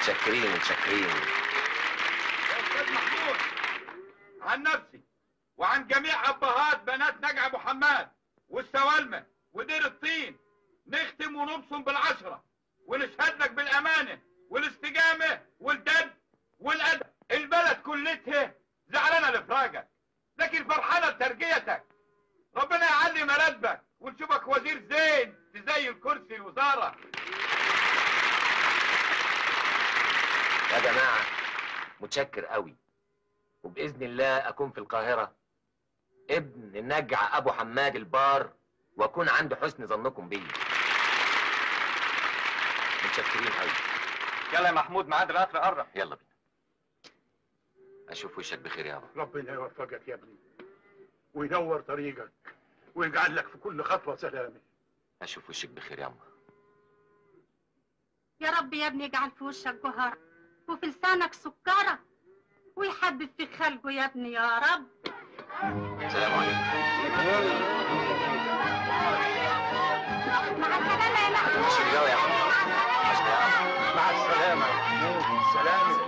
متشكرين متشكرين يا استاذ محمود عن نفسي وعن جميع ابهات بنات نجع ابو حماد والسوالمه ودير الطين نختم ونبصم بالعشره ونشهد لك بالامانه والاستجامه والدد والادب البلد كلتها زعلانه لفراقك لكن فرحانه بترقيتك ربنا يعلي مراتبك ونشوفك وزير زين تزين كرسي الوزاره يا جماعة متشكر قوي وبإذن الله أكون في القاهرة ابن النجع أبو حماد البار وأكون عند حسن ظنكم بيا متشكرين قوي يلا يا محمود ميعاد القطر قرب يلا بينا أشوف وشك بخير يابا ربنا يوفقك يا ابني وينور طريقك ويجعل لك في كل خطوة سلامة أشوف وشك بخير ياما يا رب يا ابني يجعل في وشك جهرة وفي لسانك سكرة ويحبب في خلقه يا ابني يا رب سلام عليكم مع السلامة يا محمود مش الجو يا عم مع السلامة سلامة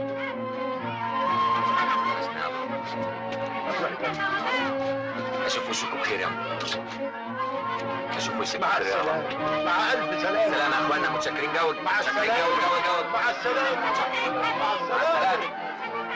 أشوف وشكم بخير ياما أشوف وشك مع بخير ياما السلامة مع ألف سلامة سلام يا أخوانا متشكرين جوك مع متشكرين السلامة جوك جوك جوك مع السلامة مع سلام السلامة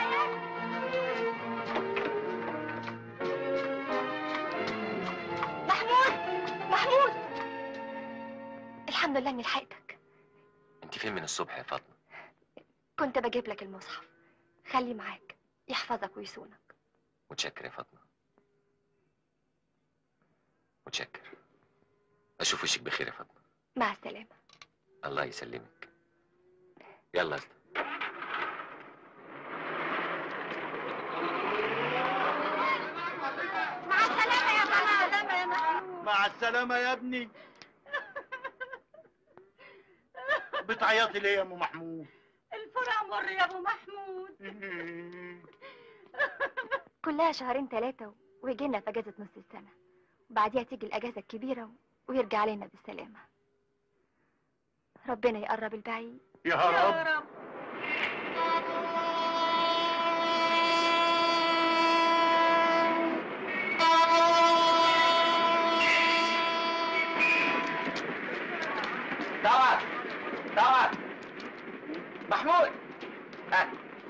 محمود محمود الحمد لله اني لحقتك أنت فين من الصبح يا فاطمة كنت بجيب لك المصحف خليه معاك يحفظك ويصونك متشكر يا فاطمة متشكر أشوف وشك بخير يا فاطمة مع السلامة الله يسلمك يلا يا أسطى. مع السلامة يا سلامة يا محمود مع السلامة يا ابني بتعيطي ليه يا ام محمود الفرع مر يا ابو محمود كلها شهرين ثلاثة ويجي لنا في اجازة نص السنة وبعديها تيجي الاجازة الكبيرة ويرجع علينا بالسلامة ربنا يقرب البعيد يا يا رب رب دعوة دعوة محمود ها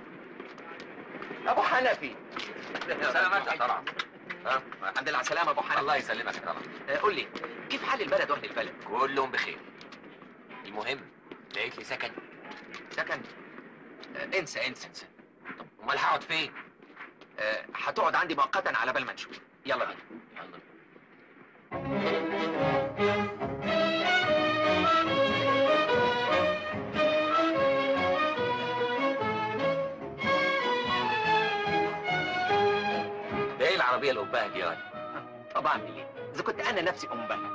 ابو حنفي سلامات يا طلعت ها الحمد لله على السلامه ابو حنفي الله يسلمك يا طلعت قول لي كيف حال البلد واهل البلد كلهم بخير المهم لقيت لي سكن سكن آه، انسى انسى انسى طب امال هقعد فين آه، هتقعد عندي مؤقتا على بال ما نشوف يلا بينا يلا ده ايه العربية الأبهة دي يا ولد؟ طب أعمل إيه؟ إذا كنت أنا نفسي أمبهة.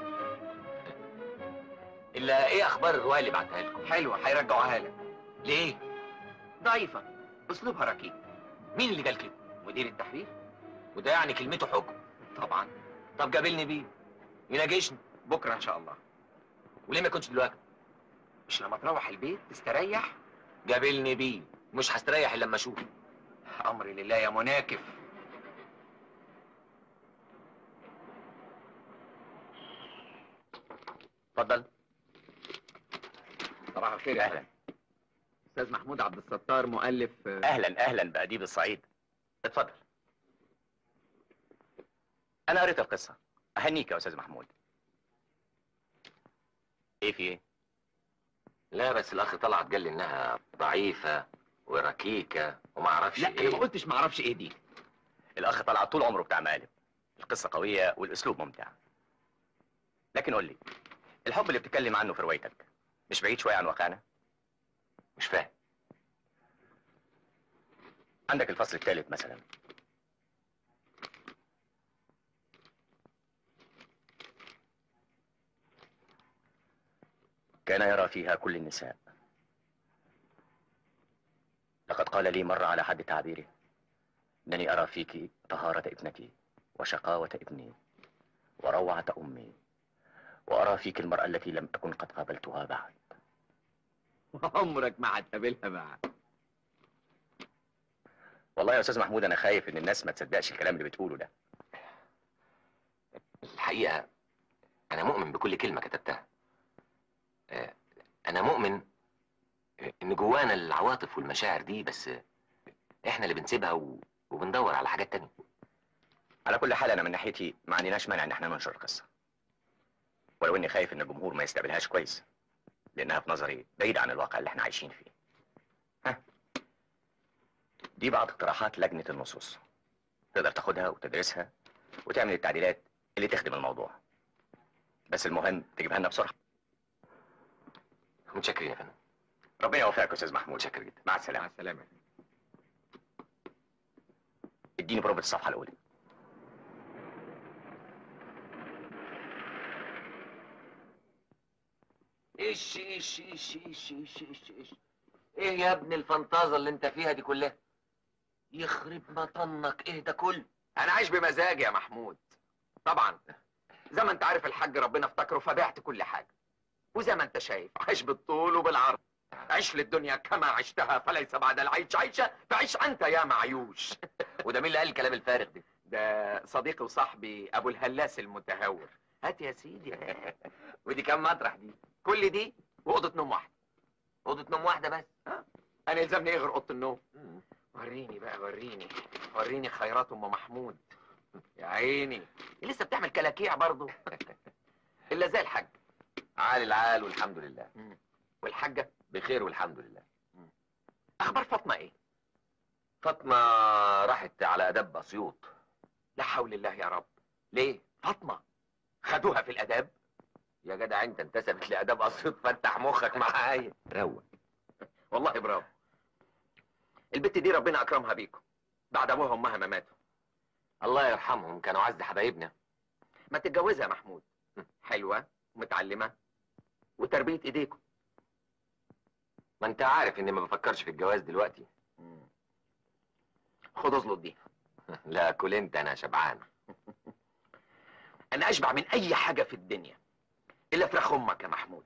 إلا إيه أخبار الرواية اللي بعتها لكم؟ حلوة هيرجعوها لك. ليه؟ ضعيفة، أسلوبها ركيك. مين اللي قال كده؟ مدير التحرير؟ وده يعني كلمته حكم. طبعا. طب قابلني بيه. يناقشني. بكرة إن شاء الله. وليه ما كنتش دلوقتي؟ مش لما تروح البيت تستريح؟ قابلني بيه. مش هستريح إلا لما أشوفه. أمري لله يا مناكف. اتفضل صباح الخير اهلا استاذ محمود عبد الستار مؤلف اهلا اهلا باديب الصعيد اتفضل انا قريت القصه اهنيك يا استاذ محمود ايه في ايه لا بس الاخ طلعت قال لي انها ضعيفه وركيكه وما اعرفش لا ايه انا ما قلتش ما اعرفش ايه دي الاخ طلعت طول عمره بتاع مقالب القصه قويه والاسلوب ممتع لكن قول لي الحب اللي بتتكلم عنه في روايتك مش بعيد شويه عن واقعنا مش فاهم عندك الفصل الثالث مثلا كان يرى فيها كل النساء لقد قال لي مرة على حد تعبيره إنني أرى فيك طهارة ابنتي وشقاوة ابني وروعة أمي وأرى فيك المرأة التي لم أكن قد قابلتها بعد وعمرك ما هتقابلها بقى والله يا استاذ محمود انا خايف ان الناس ما تصدقش الكلام اللي بتقوله ده الحقيقة أنا مؤمن بكل كلمة كتبتها آه، أنا مؤمن آه، إن جوانا العواطف والمشاعر دي بس آه، إحنا اللي بنسيبها و... وبندور على حاجات تانية على كل حال انا من ناحيتي ما عندناش مانع ان احنا ننشر القصه ولو اني خايف ان الجمهور ما يستقبلهاش كويس لانها في نظري بعيده عن الواقع اللي احنا عايشين فيه ها دي بعض اقتراحات لجنه النصوص تقدر تاخدها وتدرسها وتعمل التعديلات اللي تخدم الموضوع بس المهم تجيبها لنا بسرعه متشكرين يا فندم ربنا يوفقك يا استاذ محمود متشكر جدا مع السلامه مع السلامة اديني بروفة الصفحه الاولى إيش إيش إيش إيش إيش إيش إيش إيه يا ابن الفانتازة اللي أنت فيها دي كلها يخرب مطنك إيه ده كله انا عايش بمزاجي يا محمود طبعا زي ما انت عارف الحاج ربنا افتكره فبعت كل حاجه وزي ما انت شايف عايش بالطول وبالعرض عيش للدنيا كما عشتها فليس بعد العيش عيشه فعيش انت يا معيوش وده مين اللي قال الكلام الفارغ ده ده صديقي وصاحبي ابو الهلاس المتهور هات يا سيدي ودي كام مطرح دي كل دي واوضه نوم واحده أوضة نوم واحدة بس انا يلزمني ايه غير اوضه النوم وريني بقى وريني وريني خيرات ام محمود يا عيني لسه بتعمل كلاكيع برضه الا زي الحاج عال العال والحمد لله والحاجه بخير والحمد لله اخبار فاطمه ايه فاطمة راحت على أداب أسيوط لا حول الله يا رب ليه فاطمه خدوها في الاداب يا جدع أنت انتسبت لأداب أسيوط فتح مخك معايا روق والله برافو البت دي ربنا اكرمها بيكم بعد ابوها وامها ما ماتوا الله يرحمهم كانوا عز حبايبنا ما تتجوزها يا محمود حلوه ومتعلمه وتربيه ايديكم ما أنت عارف إني ما بفكرش في الجواز دلوقتي خد اظلط دي لا كل أنت أنا شبعان انا اشبع من اي حاجه في الدنيا الا فراخ امك يا محمود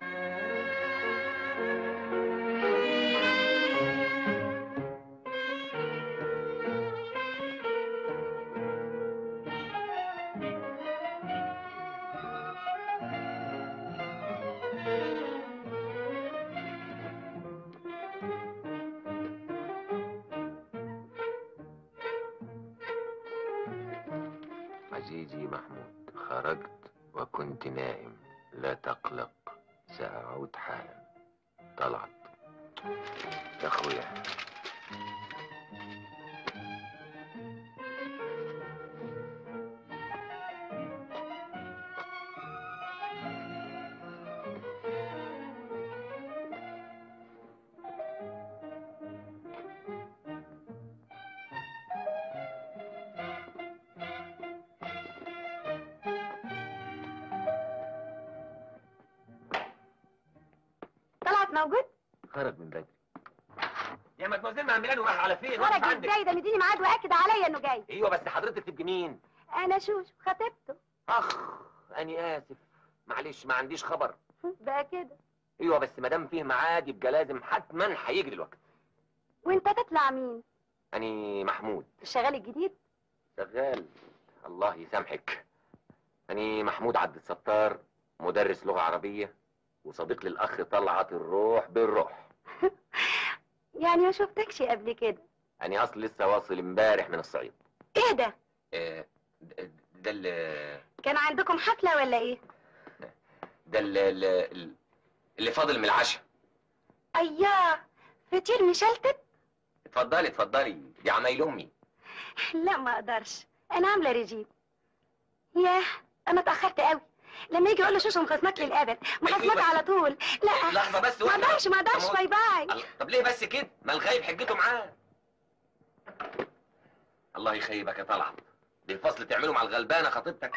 عزيزي محمود خرجت وكنت نائم لا تقلق سأعود حالا طلعت يا أخويا طلعت موجود خرج من بدري يا مدموزيل مهملان وراح على فين خرج ازاي ده مديني ميعاد واكد عليا انه جاي ايوه بس حضرتك تبقي مين انا شوش خطيبته اخ اني اسف معلش ما عنديش خبر بقى كده ايوه بس ما دام فيه ميعاد يبقى لازم حتما هيجي الوقت وانت تطلع مين اني محمود الشغال الجديد شغال الله يسامحك اني محمود عبد الستار مدرس لغه عربيه وصديق للاخ طلعت الروح بالروح يعني ما شفتكش قبل كده اني اصل لسه واصل امبارح من الصعيد ايه ده آه، ده ده اللي كان عندكم حفلة ولا ايه ده اللي, اللي فاضل من العشاء اياه فطير مشلتت اتفضلي اتفضلي دي عمايل امي لا ما اقدرش انا عامله رجيم ياه انا اتاخرت قوي لما يجي يقول له شوشو مخصمك للابد مخصمك بس. على طول لا لحظه بس ما واحدة. اقدرش ما اقدرش طب باي باي الله- طب ليه بس كده ما الغايب حجته معاه الله يخيبك يا طلعت دي الفصل تعمله مع الغلبانه خطيبتك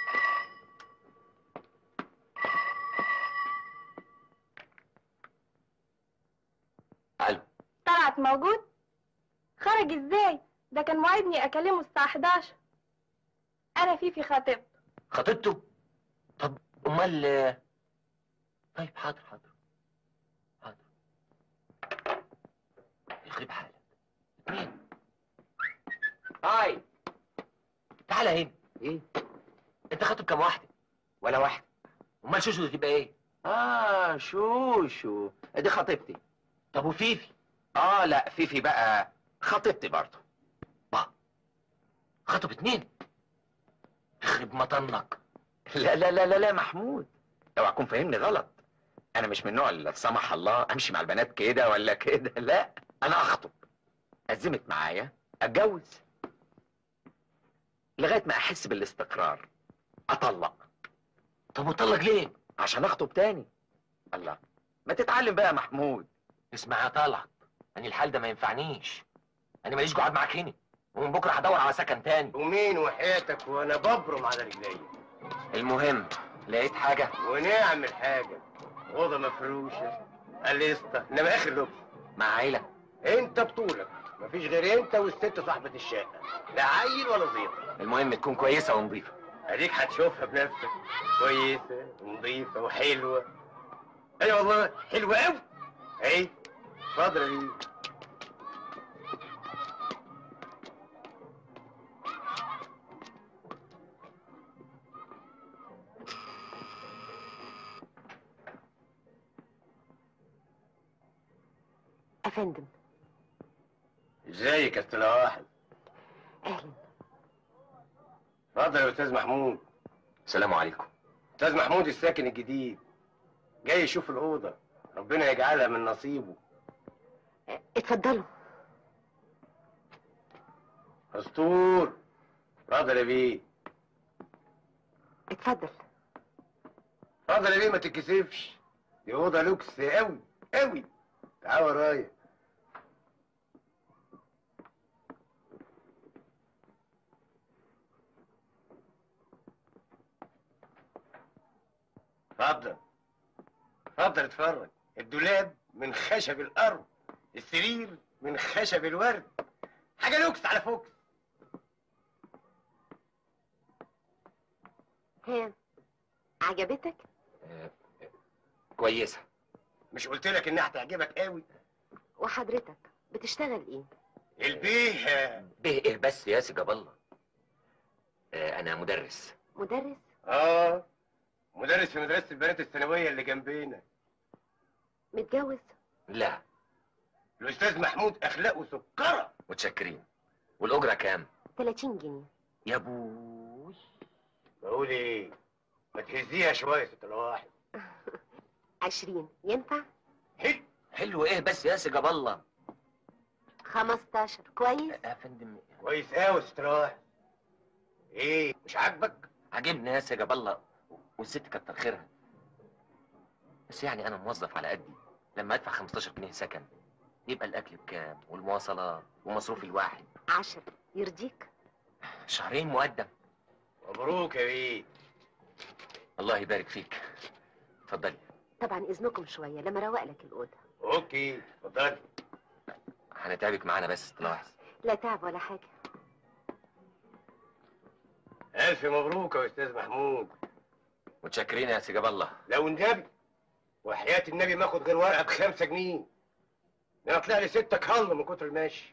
الو طلعت موجود خرج ازاي ده كان موعدني اكلمه الساعه 11 انا فيفي خطيبته خطيبته طب امال طيب حاضر حاضر حاضر يخرب حالك اتنين هاي تعالى هنا ايه انت خاطب كام واحده ولا واحده امال شوشو دي تبقى ايه اه شوشو دي خطيبتي طب وفيفي اه لا فيفي بقى خطيبتي برضه خاطب اتنين يخرب مطنك لا لا لا لا لا محمود اوعى تكون فاهمني غلط انا مش من النوع اللي لا سمح الله امشي مع البنات كده ولا كده لا انا اخطب ازمت معايا اتجوز لغايه ما احس بالاستقرار اطلق طب وطلق ليه عشان اخطب تاني الله ما تتعلم بقى يا محمود اسمع يا طلعت انا الحال ده ما ينفعنيش انا ماليش قعد معاك هنا ومن بكره هدور على سكن تاني ومين وحياتك وانا ببرم على رجلي المهم لقيت حاجه ونعمل حاجه اوضه مفروشه قليسطه انما اخر لبس مع عيله انت بطولك مفيش غير انت والست صاحبه الشقه لا عيل ولا زيطه المهم تكون كويسه ونظيفه اديك هتشوفها بنفسك كويسه ونظيفه وحلوه ايوه والله حلوه قوي اهي اتفضل يا بيه افندم ازيك يا استاذ واحد اهلا اتفضل يا استاذ محمود السلام عليكم استاذ محمود الساكن الجديد جاي يشوف الاوضه ربنا يجعلها من نصيبه اتفضلوا اسطور اتفضل يا بيه اتفضل اتفضل يا بيه ما تتكسفش دي اوضه لوكس قوي قوي تعال ورايا اتفضل اتفضل اتفرج الدولاب من خشب الارض السرير من خشب الورد حاجه لوكس على فوكس ها عجبتك كويسه مش قلت لك انها هتعجبك قوي وحضرتك بتشتغل ايه البيه به ايه بس يا سي جاب الله آه انا مدرس مدرس اه مدرس في مدرسه البنات الثانويه اللي جنبينا متجوز لا الاستاذ محمود اخلاقه سكره متشكرين والاجره كام 30 جنيه يا ابوي بقول ايه ما تهزيها شويه يا ست الواحد 20 ينفع حلو حلو ايه بس يا سي جاب الله 15 كويس يا فندم كويس قوي يا ست الواحد ايه مش عاجبك عاجبني يا سي جاب الله والست كتر خيرها بس يعني انا موظف على قدي لما ادفع 15 جنيه سكن يبقى الاكل بكام والمواصلات ومصروف الواحد 10 يرضيك شهرين مقدم مبروك يا بيه الله يبارك فيك اتفضلي طبعا اذنكم شويه لما روق لك الاوضه اوكي اتفضل هنتعبك معانا بس تلاحظ لا تعب ولا حاجه الف مبروك يا استاذ محمود متشكرين يا سي جاب الله لو النبي وحياة النبي ما اخد غير ورقه بخمسة جنيه ده انا طلع لي ستة كهل من كتر المشي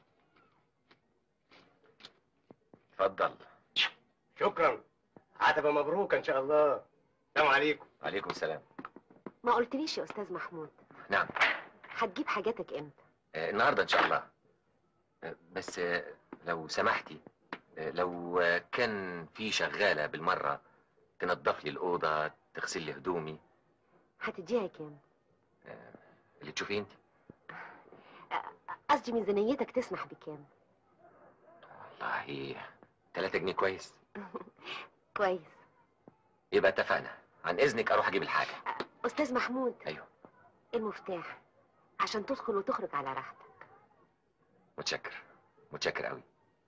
اتفضل شكرا عتبة مبروكة ان شاء الله السلام عليكم عليكم السلام ما قلتليش يا استاذ محمود نعم هتجيب حاجاتك امتى آه، النهارده ان شاء الله آه، بس آه، لو سمحتي آه، لو آه، كان في شغاله بالمره تنظف لي الاوضه تغسل لي هدومي هتديها كام آه، اللي تشوفيه انت قصدي ميزانيتك تسمح بكام والله 3 جنيه كويس كويس يبقى اتفقنا عن اذنك اروح اجيب الحاجه استاذ محمود ايوه المفتاح عشان تدخل وتخرج على راحتك متشكر متشكر قوي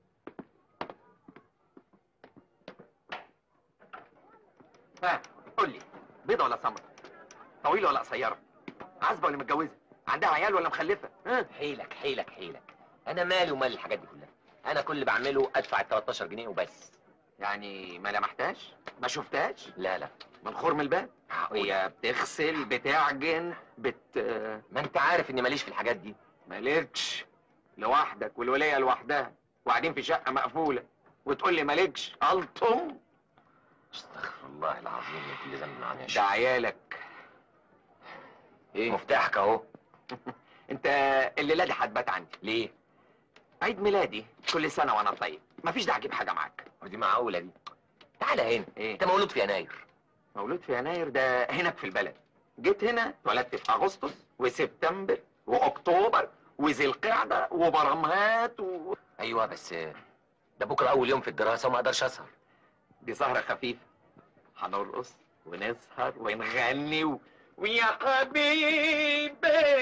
ها قول لي بيضه ولا سمرة طويله ولا قصيره عازبه ولا متجوزه عندها عيال ولا مخلفه ها حيلك حيلك حيلك انا مالي ومال الحاجات دي كلها انا كل اللي بعمله ادفع ال 13 جنيه وبس يعني ما لمحتهاش ما شفتهاش لا لا منخور من الباب هقول هي بتغسل بتعجن بت ما انت عارف اني ماليش في الحاجات دي مالكش لوحدك والولية لوحدها وقاعدين في شقة مقفولة وتقول لي مالكش ألطم استغفر الله العظيم من كل ذنب عن يا ده شيخ عيالك ايه مفتاحك اهو انت الليلة دي هتبات عندي ليه؟ عيد ميلادي كل سنة وانا طيب مفيش داعي اجيب حاجة معاك ودي معقولة دي تعالى هنا ايه انت مولود في يناير مولود في يناير ده هناك في البلد جيت هنا اتولدت في اغسطس وسبتمبر واكتوبر وذي القعده وبرمهات و... ايوه بس ده بكره اول يوم في الدراسه وما اقدرش اسهر دي سهره خفيفه هنرقص ونسهر ونغني و... ويا حبيبي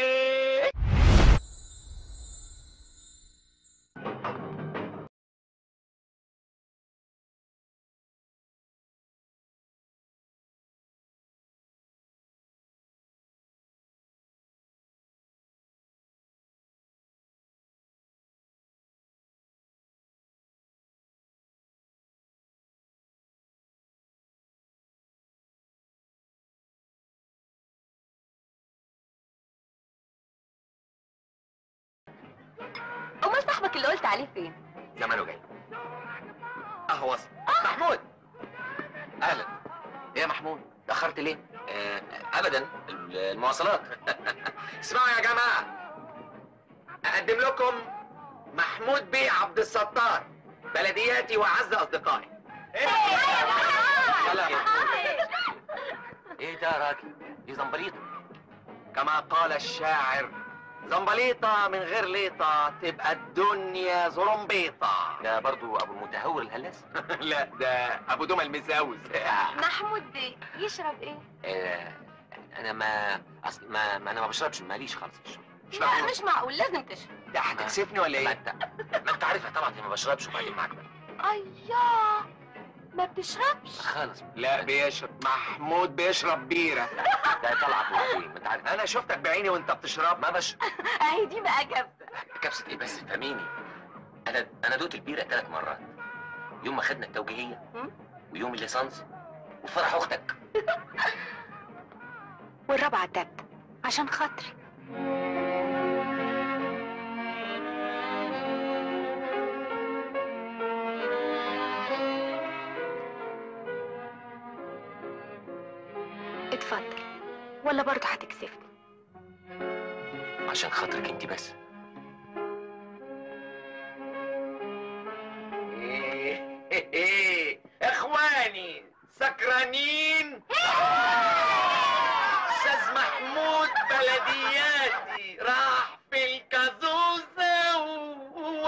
امال صاحبك اللي قلت عليه فين زمانه جاي اهو وصل محمود اهلا ايه يا محمود اتاخرت ليه آه ابدا المواصلات اسمعوا يا جماعه اقدم لكم محمود بيه عبد الستار بلدياتي واعز اصدقائي يلا يا محمود ايه ده يا راجل دي زنبليطه كما قال الشاعر زنبليطة من غير ليطة تبقى الدنيا زرمبيطة ده برضو ابو المتهور الهلاس لا ده ابو دوما المزاوز محمود ده يشرب ايه آه انا ما اصل ما, ما انا ما بشربش ماليش خالص في الشرب لا مش معقول لازم تشرب ده هتكسفني ولا ما ايه؟ انت ما انت عارفها طبعا اني ما بشربش وبعدين معاك بقى اياه ما بتشربش خالص لا بيشرب محمود بيشرب بيرة ده طلع فوق ما انت عارف انا شفتك بعيني وانت بتشرب ما بش اهي دي بقى كبسه كبسه ايه بس فهميني انا انا دوت البيره ثلاث مرات يوم ما خدنا التوجيهيه مم. ويوم الليسانس وفرح اختك والرابعه التالتة عشان خاطري اتفضل ولا برضه هتكسفني عشان خاطرك انت بس إيه إيه إيه. اخواني سكرانين استاذ محمود بلدياتي راح في الكازوزة و...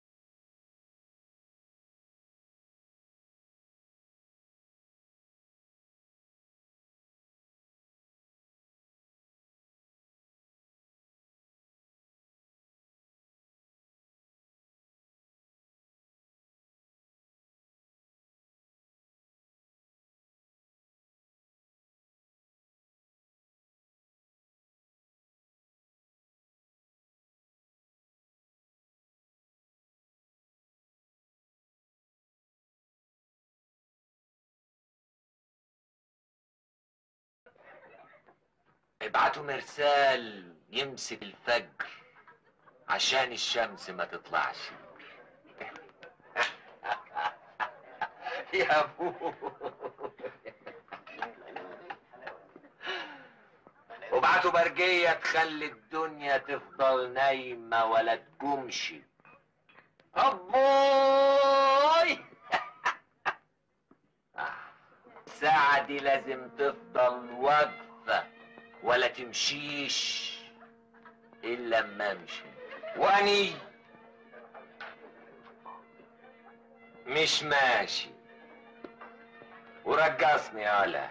ابعتوا مرسال يمسك الفجر عشان الشمس ما تطلعش يا ابو وابعتوا برجية تخلي الدنيا تفضل نايمة ولا تقومش أبوي الساعة دي لازم تفضل واقفة ولا تمشيش إلا لما أمشي وأني مش ماشي ورقصني يالا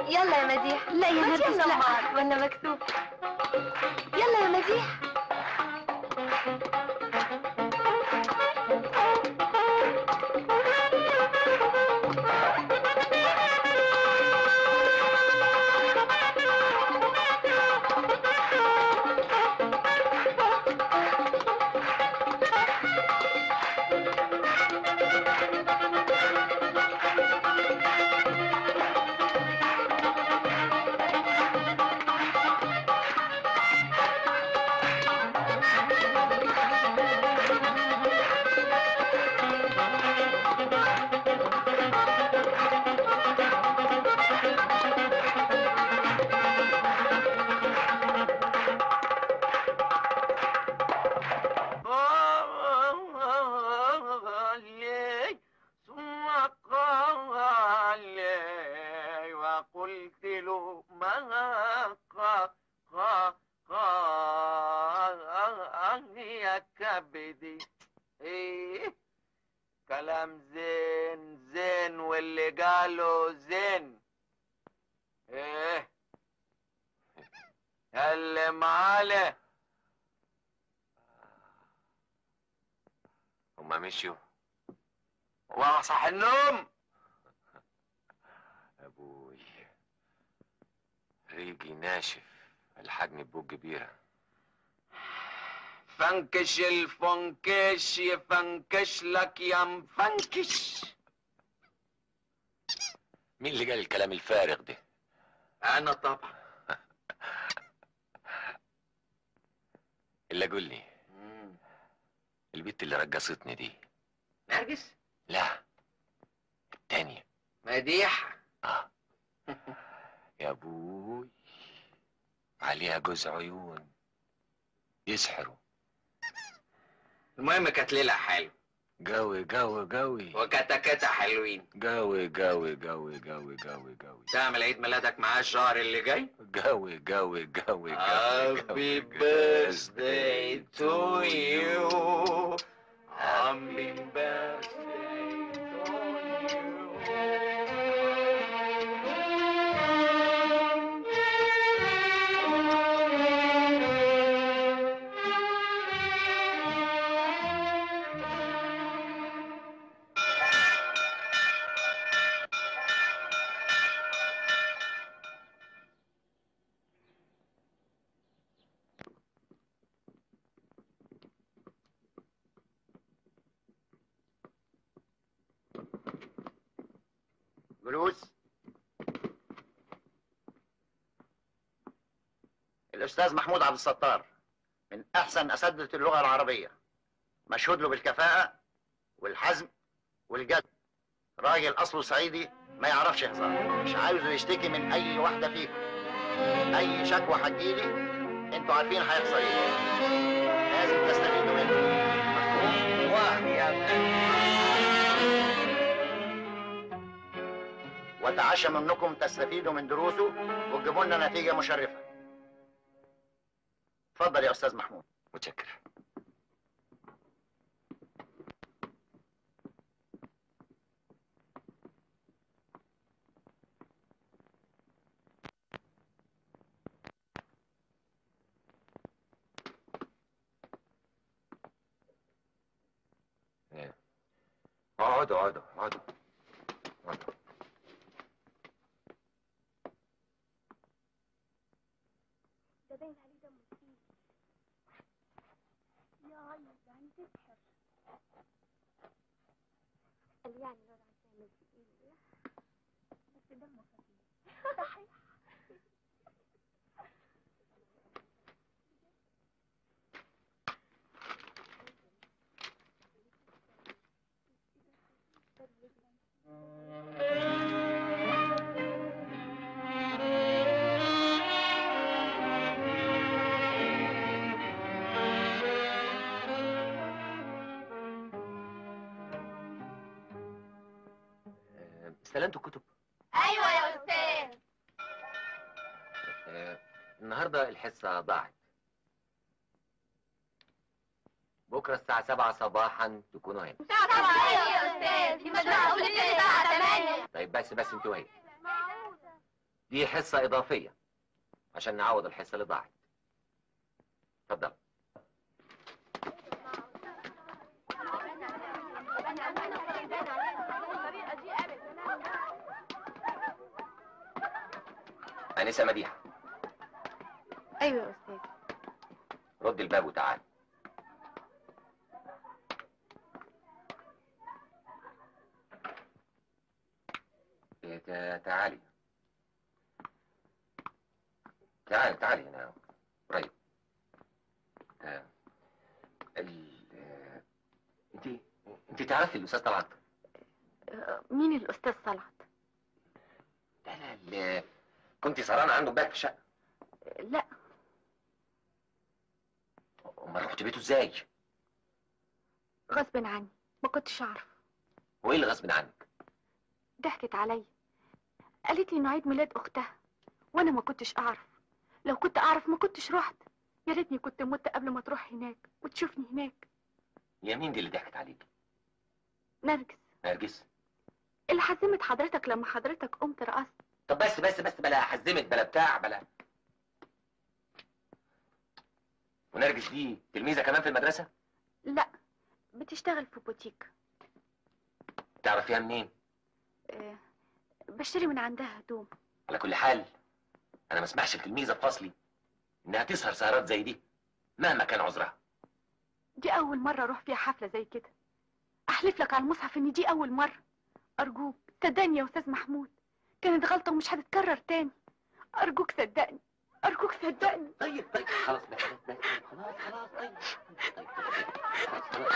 يلا يا مديح لا يا نرجس يلا لا وانا مكتوب يلا يا مديح لي ثم قال لي وقلت له ما قا قا قال يا كبدي ايه كلام زين زين واللي قاله زين ايه اللي معاله هما مشيوا وانا صح النوم ابوي ريقي ناشف الحقني ببوق كبيرة فنكش الفنكش يفنكش لك يا مفنكش مين اللي قال الكلام الفارغ ده؟ أنا طبعا اللي قول لي البنت اللي رقصتني دي نرجس؟ لا التانية مديح اه يا ابوي عليها جوز عيون يسحروا المهم كانت ليلة حلوة قوي قوي قوي وكتكتة حلوين قوي قوي قوي قوي قوي قوي تعمل عيد ميلادك معاه الشهر اللي جاي قوي قوي قوي Happy birthday to you Happy birthday to جلوس الأستاذ محمود عبد الستار من أحسن أساتذة اللغة العربية مشهود له بالكفاءة والحزم والجد راجل أصله صعيدي ما يعرفش هزار مش عاوزه يشتكي من أي واحدة فيكم أي شكوى هتجيلي أنتوا عارفين هيحصل إيه لازم تستفيدوا منه مفهوم؟ واتعشى منكم تستفيدوا من دروسه وتجيبوا لنا نتيجة مشرفة. اتفضل يا أستاذ محمود. متشكر إيه. اقعدوا اقعدوا اقعدوا اقعدوا ده باين عليه دمه تقيل يا عيب يعني تسحر قال يعني الواد عايز يعمل تقيل بس دمه خفيف صحيح آه، استلمتوا الكتب ايوه يا استاذ آه، النهارده الحصه ضاعت بكره الساعه 7 صباحا تكونوا هنا طبعا ايوه يا استاذ دي مجموعه كل الساعه 8 طيب بس بس انتوا هنا دي حصة إضافية عشان نعوض الحصة اللي ضاعت اتفضل أنسة مديحة ايوه يا استاذ رد الباب وتعال إيه، تا- تعالي تعالي تعالي هنا قريب آه، ال آه، انت انت تعرفي الاستاذ طلعت مين الاستاذ صلعت لا لا ال- كنت سهرانه عنده امبارح في الشقه لا امال رحت بيته ازاي غصب عني ما كنتش اعرف وايه اللي غصب عنك ضحكت عليا قالت لي انه عيد ميلاد اختها وانا ما كنتش اعرف لو كنت اعرف ما كنتش رحت يا ريتني كنت مت قبل ما تروح هناك وتشوفني هناك يا مين دي اللي ضحكت عليك نرجس نرجس اللي حزمت حضرتك لما حضرتك قمت رقصت طب بس بس بس بلا حزمت بلا بتاع بلا ونرجس دي تلميذه كمان في المدرسه لا بتشتغل في بوتيك تعرفيها منين آه، بشتري من عندها هدوم على كل حال انا ما اسمحش لتلميذه في فصلي انها تسهر سهرات زي دي مهما كان عذرها دي اول مره اروح فيها حفله زي كده احلف لك على المصحف ان دي اول مره ارجوك صدقني يا استاذ محمود كانت غلطه ومش هتتكرر تاني ارجوك صدقني ارجوك صدقني طيب طيب خلاص بقى خلاص بقى خلاص خلاص طيب طيب طيب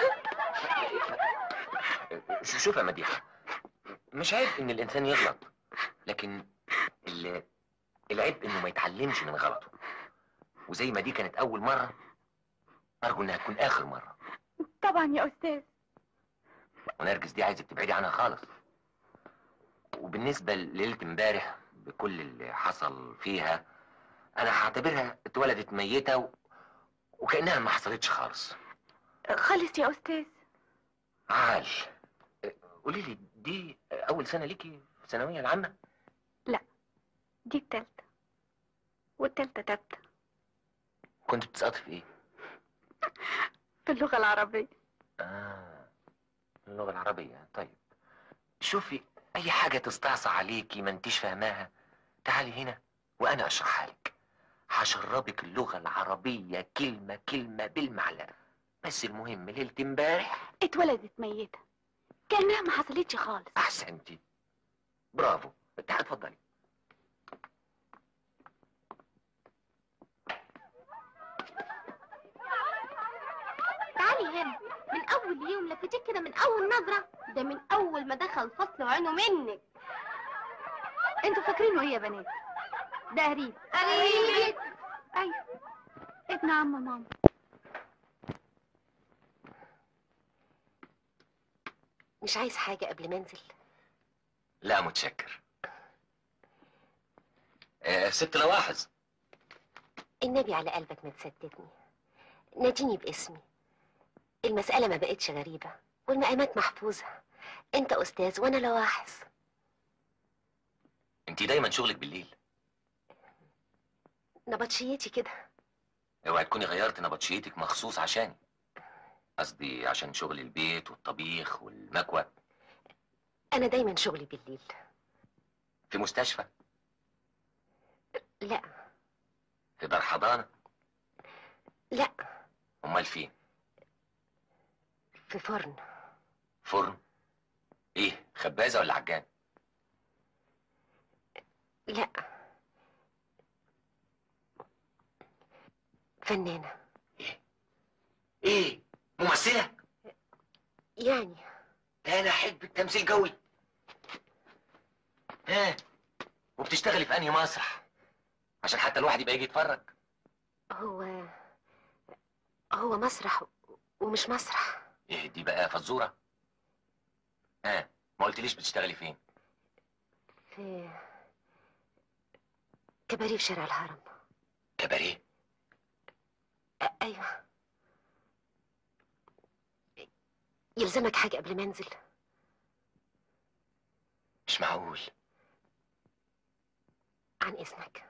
طيب. شو- شوف يا مديحة مش عيب ان الانسان يغلط لكن ال- العيب انه ما يتعلمش من غلطه وزي ما دي كانت اول مرة ارجو انها تكون اخر مرة طبعا يا استاذ ونرجس دي عايزك تبعدي عنها خالص وبالنسبة لليلة امبارح بكل اللي حصل فيها انا هعتبرها اتولدت ميتة و... وكأنها ما حصلتش خالص خالص يا استاذ عال قولي لي دي اول سنة ليكي في الثانوية العامة دي التالتة والتالتة تالتة كنت بتسقطي في ايه في اللغة العربية اه اللغة العربية طيب شوفي اي حاجة تستعصى عليكي ما انتيش فاهماها تعالي هنا وانا اشرحها لك هشربك اللغة العربية كلمة كلمة بالمعلقة بس المهم ليلة امبارح اتولدت ميتة كأنها ما حصلتش خالص احسنتي برافو تعالي اتفضلي تعالي هنا من اول يوم لفتيك كده من اول نظره ده من اول ما دخل الفصل وعينه منك انتوا فاكرينه ايه يا بنات ده قريب قريب ايوه ابن عم ماما مش عايز حاجة قبل ما انزل لا متشكر آه ست لواحظ النبي على قلبك ما تسددني ناديني باسمي المسألة ما بقتش غريبة والمقامات محفوظة انت استاذ وانا لواحظ انت دايما شغلك بالليل نبطشيتي كده اوعي تكوني غيرت نبطشيتك مخصوص عشاني قصدي عشان شغل البيت والطبيخ والمكوى انا دايما شغلي بالليل في مستشفى لا في دار حضانة لا امال فين في فرن فرن ايه خبازة ولا عجان لا فنانة ايه ممثلة يعني انا احب التمثيل قوي ها وبتشتغلي في انهي مسرح عشان حتى الواحد يبقى يجي يتفرج هو هو مسرح ومش مسرح ايه دي بقى فزورة ها ما قلتليش بتشتغلي فين في كباريه في شارع الهرم كباريه أ- ايوه يلزمك حاجة قبل ما انزل مش معقول عن عن اذنك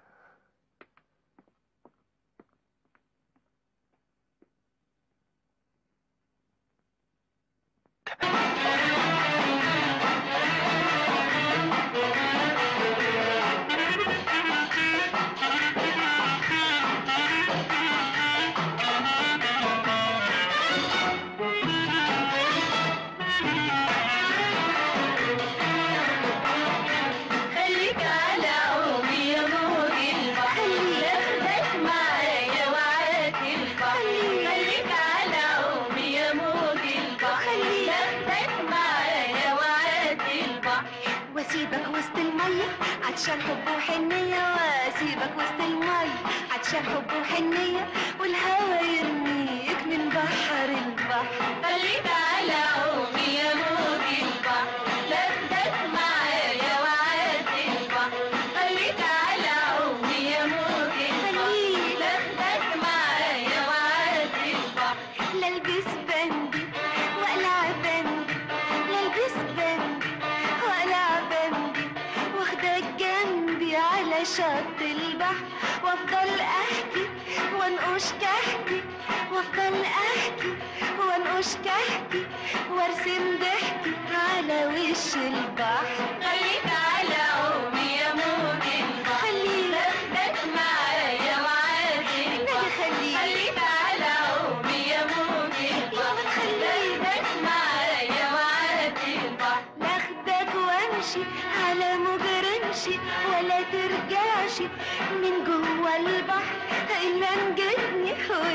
خليك على عومي يا موج البحر لفت معايا وعاد البحر خليك على عومي يا موج البحر لفت معايا وعاد البحر واسيبك وسط المية عطشان حب وحنية واسيبك وسط المية عطشان حب وحنية والهوا يرميك من بحر البحر خليك على عومي يا موج البحر لفت معايا وعاد البحر خليك على عومي يا موج البحر لفت معايا وعاد البحر لا البس بندي واقلع بندي لا البس بندي واقلع بندي واخدك جنبي على شط البحر وافضل احكي وانقش كحكي وافضل احكي وانقش كحكي وارسم ضحكي على وش البحر خليك على عومي يا موج البحر لفت معايا وعاد البحر خليك على عومي يا موج البحر لفت معايا وعاد البحر لاخدك وامشي على مجرمشي ولا ترجعش من جوه البحر الا نجتني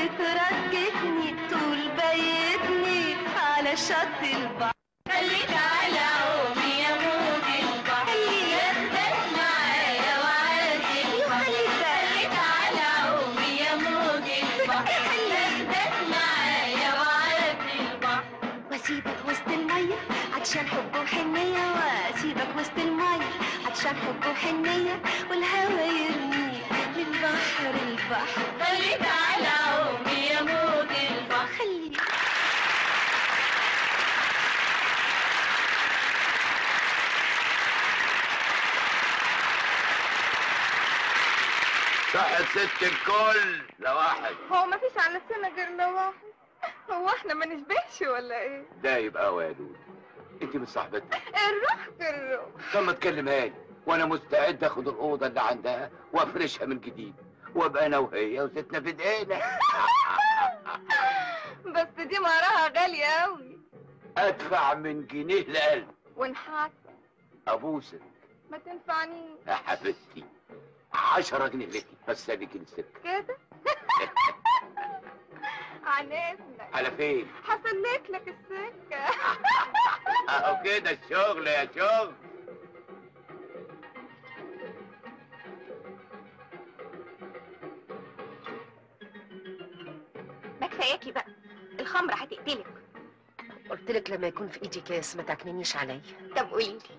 وترجتني طول بيتني على شط البحر خليك على عومي يا موج البحر لفت معايا وعاد البحر خليك على عومي يا موج البحر لفت معايا وعاد البحر واسيبك وسط المية عطشان حب وحنية واسيبك وسط المية عطشان حب وحنية والهوا يرميك من بحر البحر خليك على عومي يا موج البحر خليك صحة ست الكل لا واحد هو ما فيش على السنة غير لو واحد هو احنا ما نشبهش ولا ايه ده يبقى هو يا دود انت مش صاحبتها الروح الروح طب ما تكلمها لي وانا مستعد اخد الاوضه اللي عندها وافرشها من جديد وابقى انا وهي وستنا في ايدينا بس دي مهرها غالية قوي ادفع من جنيه لقلب ونحاس ابوسك ما تنفعنيش يا حبيبتي عشرة جنيه لك بس اديك السكه كده عن اذنك على فين؟ هسلك لك السكة اهو كده الشغل يا شغل ما كفاياكي بقى الخمرة هتقتلك قلت لك لما يكون في ايدي كاس ما تعكننيش عليا طب قولي لي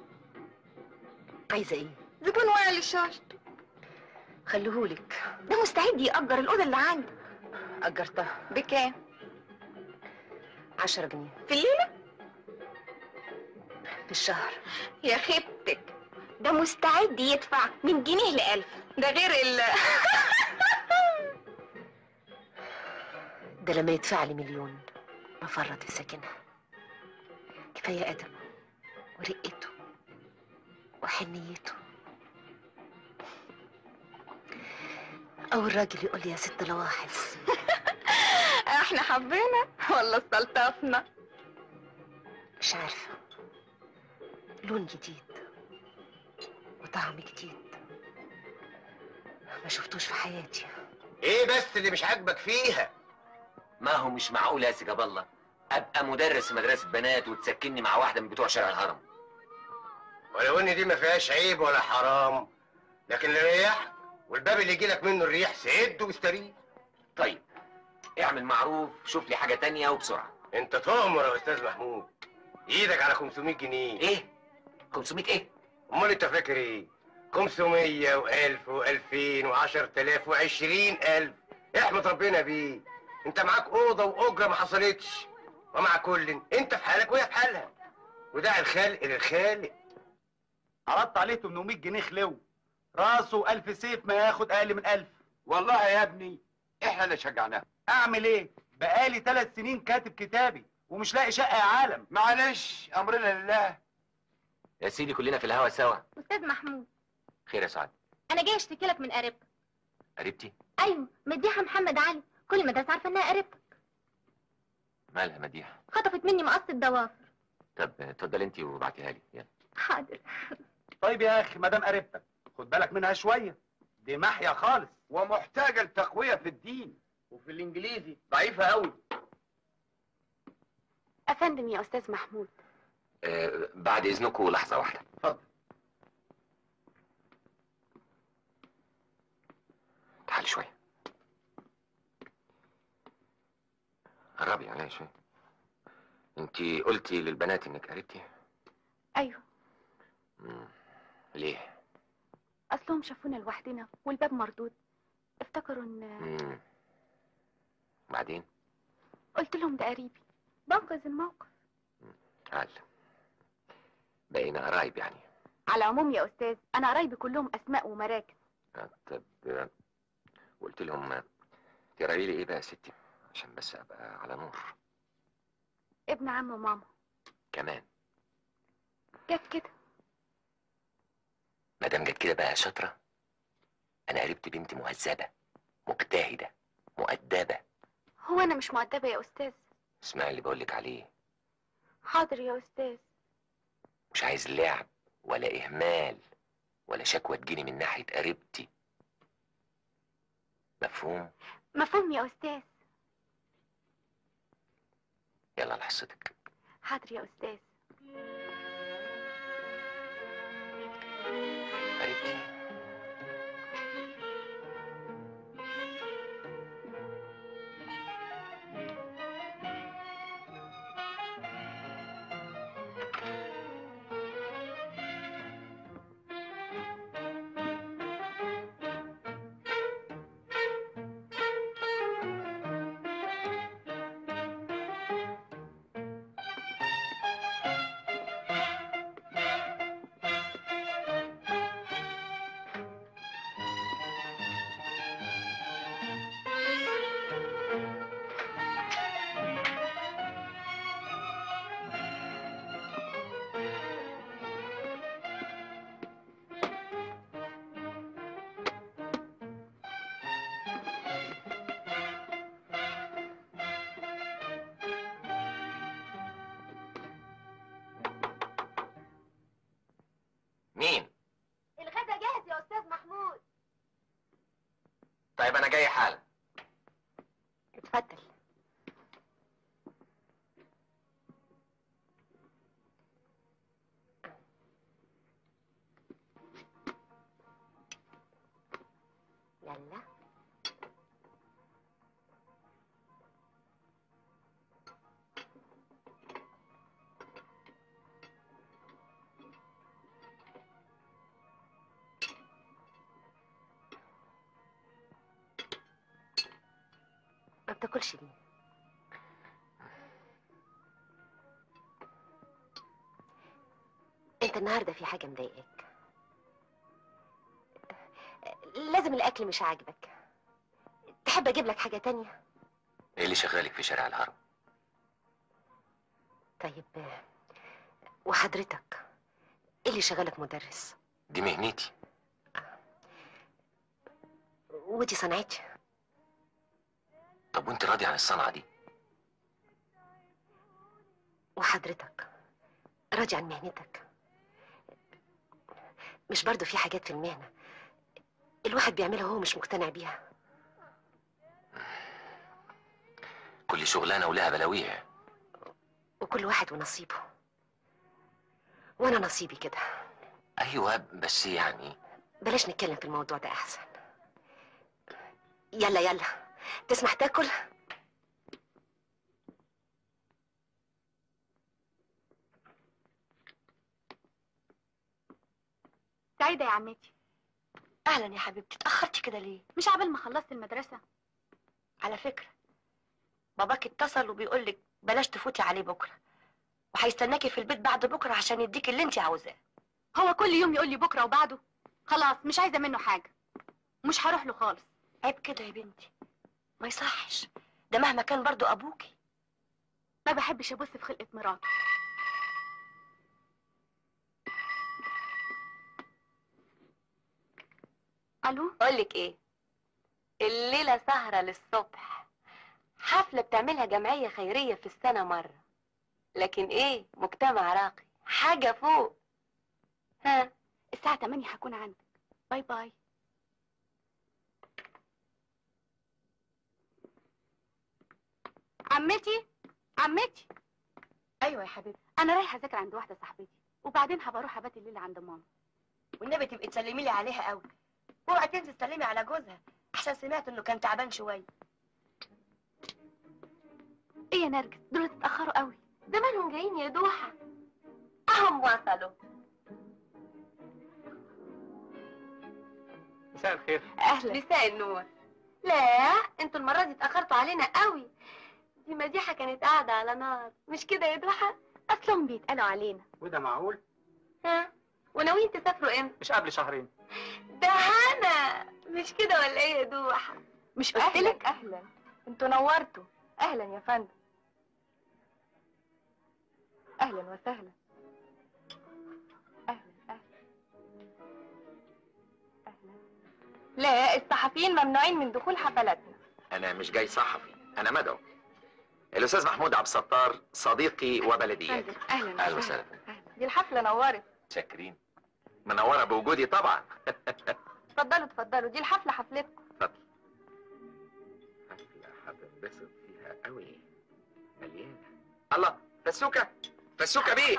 عايزه ايه زبون واقع لشاشته خليهولك ده مستعد يأجر الأوضة اللي عنده اجرتها بكام؟ عشرة جنيه في الليلة؟ في الشهر يا خيبتك ده مستعد يدفع من جنيه لألف ده غير ال ده لما يدفع لي مليون بفرط في ساكنها كفايه ادبه ورقته وحنيته او الراجل يقول لي يا ست لواحظ احنا حبينا ولا استلطفنا مش عارفه لون جديد وطعم جديد ما شفتوش في حياتي ايه بس اللي مش عاجبك فيها ما هو مش معقول يا سي جاب الله ابقى مدرس في مدرسه بنات وتسكني مع واحده من بتوع شارع الهرم ولو ان دي ما فيهاش عيب ولا حرام لكن اللي يريحك والباب اللي يجيلك منه الريح سده واستريح طيب اعمل معروف شوف لي حاجه تانية وبسرعه انت تؤمر يا استاذ محمود ايدك على 500 جنيه ايه 500 ايه امال انت فاكر ايه 500 و1000 و2000 و10000 و20000 احمد ربنا بيه انت معاك اوضه واجره ما حصلتش ومع كل انت في حالك وهي في حالها وداعي الخلق للخالق عرضت عليه 800 جنيه خلو راسه ألف سيف ما ياخد أقل من ألف والله يا ابني احنا اللي شجعناه أعمل إيه؟ بقالي ثلاث سنين كاتب كتابي ومش لاقي شقة يا عالم معلش أمرنا لله يا سيدي كلنا في الهوا سوا استاذ محمود خير يا سعد انا جاي اشتكي لك من قريبتك قريبتي ايوه مديحه محمد علي كل المدرسه عارفه انها قريبتك مالها مديحه خطفت مني مقص الضوافر طب اتفضلي انت وابعتيها لي يلا حاضر طيب يا أخي مدام قريبتك خد بالك منها شوية دي محية خالص ومحتاجة لتقوية في الدين وفي الإنجليزي ضعيفة أوي افندم يا استاذ محمود آه بعد اذنكم لحظه واحده اتفضل تعالي شويه قربي عليا شويه انت قلتي للبنات انك قريبتي ايوه مم. ليه اصلهم شافونا لوحدنا والباب مردود افتكروا ان مم. بعدين قلت لهم ده قريبي بنقذ الموقف تعال بقينا قرايب يعني على العموم يا استاذ انا قرايبي كلهم اسماء ومراكز آه، طب آه، قلت لهم آه، تقراي لي ايه بقى يا ستي عشان بس ابقى على نور ابن عم وماما كمان جت كده ما دام جت كده بقى شاطره انا قربت بنت مهذبه مجتهده مؤدبه هو انا مش مؤدبه يا استاذ اسمعي اللي بقولك عليه حاضر يا استاذ مش عايز لعب ولا اهمال ولا شكوى تجيني من ناحيه قريبتي مفهوم مفهوم يا استاذ يلا لحظتك حاضر يا استاذ قريبتي مين الغدا جاهز يا استاذ محمود طيب انا جاي حالا اتفضل يلا ما بتاكلش ليه انت النهارده في حاجه مضايقاك لازم الاكل مش عاجبك تحب اجيب لك حاجه تانية ايه اللي شغالك في شارع الهرم طيب وحضرتك ايه اللي شغلك مدرس دي مهنتي ودي صنعتي طب وانت راضي عن الصنعه دي وحضرتك راضي عن مهنتك مش برضو في حاجات في المهنة الواحد بيعملها وهو مش مقتنع بيها كل شغلانه ولها بلاويها وكل واحد ونصيبه وانا نصيبي كده ايوه بس يعني بلاش نتكلم في الموضوع ده احسن يلا يلا تسمح تاكل سعيدة يا عمتي اهلا يا حبيبتي اتاخرتي كده ليه مش عبال ما خلصت المدرسة على فكره باباك اتصل وبيقول لك بلاش تفوتي عليه بكره وهيستناكي في البيت بعد بكره عشان يديك اللي انت عاوزاه هو كل يوم يقول لي بكرة وبعده خلاص مش عايزه منه حاجه مش هروح له خالص عيب كده يا بنتي ما يصحش ده مهما كان برضو ابوكي ما بحبش ابص في خلقه مراته الو اقول لك ايه الليله سهره للصبح حفله بتعملها جمعيه خيريه في السنه مره لكن ايه مجتمع راقي حاجه فوق ها الساعه 8 هكون عندك باي باي عمتي عمتي ايوه يا حبيبتي انا رايحه اذاكر عند واحده صاحبتي وبعدين هبقى اروح ابات الليله عند ماما والنبي تبقي تسلمي لي عليها قوي اوعي تنسي تسلمي على جوزها احسن سمعت انه كان تعبان شويه ايه يا نرجس دول اتاخروا قوي زمانهم جايين يا دوحه اهم وصلوا مساء الخير اهلا مساء النور لا انتوا المره دي اتاخرتوا علينا قوي دي مديحه كانت قاعده على نار مش كده يا دوحه اصلهم بيتقالوا علينا وده معقول ها وناويين تسافروا امتى مش قبل شهرين ده هنا مش كده ولا ايه يا دوحه مش قلتلك اهلا انتوا نورتوا اهلا يا فندم اهلا وسهلا لا الصحفيين ممنوعين من دخول حفلاتنا انا مش جاي صحفي انا مدعو الاستاذ محمود عبد الستار صديقي وبلدياتي اهلا اهلا وسهلا دي الحفله نورت شاكرين منوره بوجودي طبعا اتفضلوا اتفضلوا دي الحفله حفلتكم اتفضل حفله هتنبسط فيها قوي مليانه الله فسوكه فسوكه بيه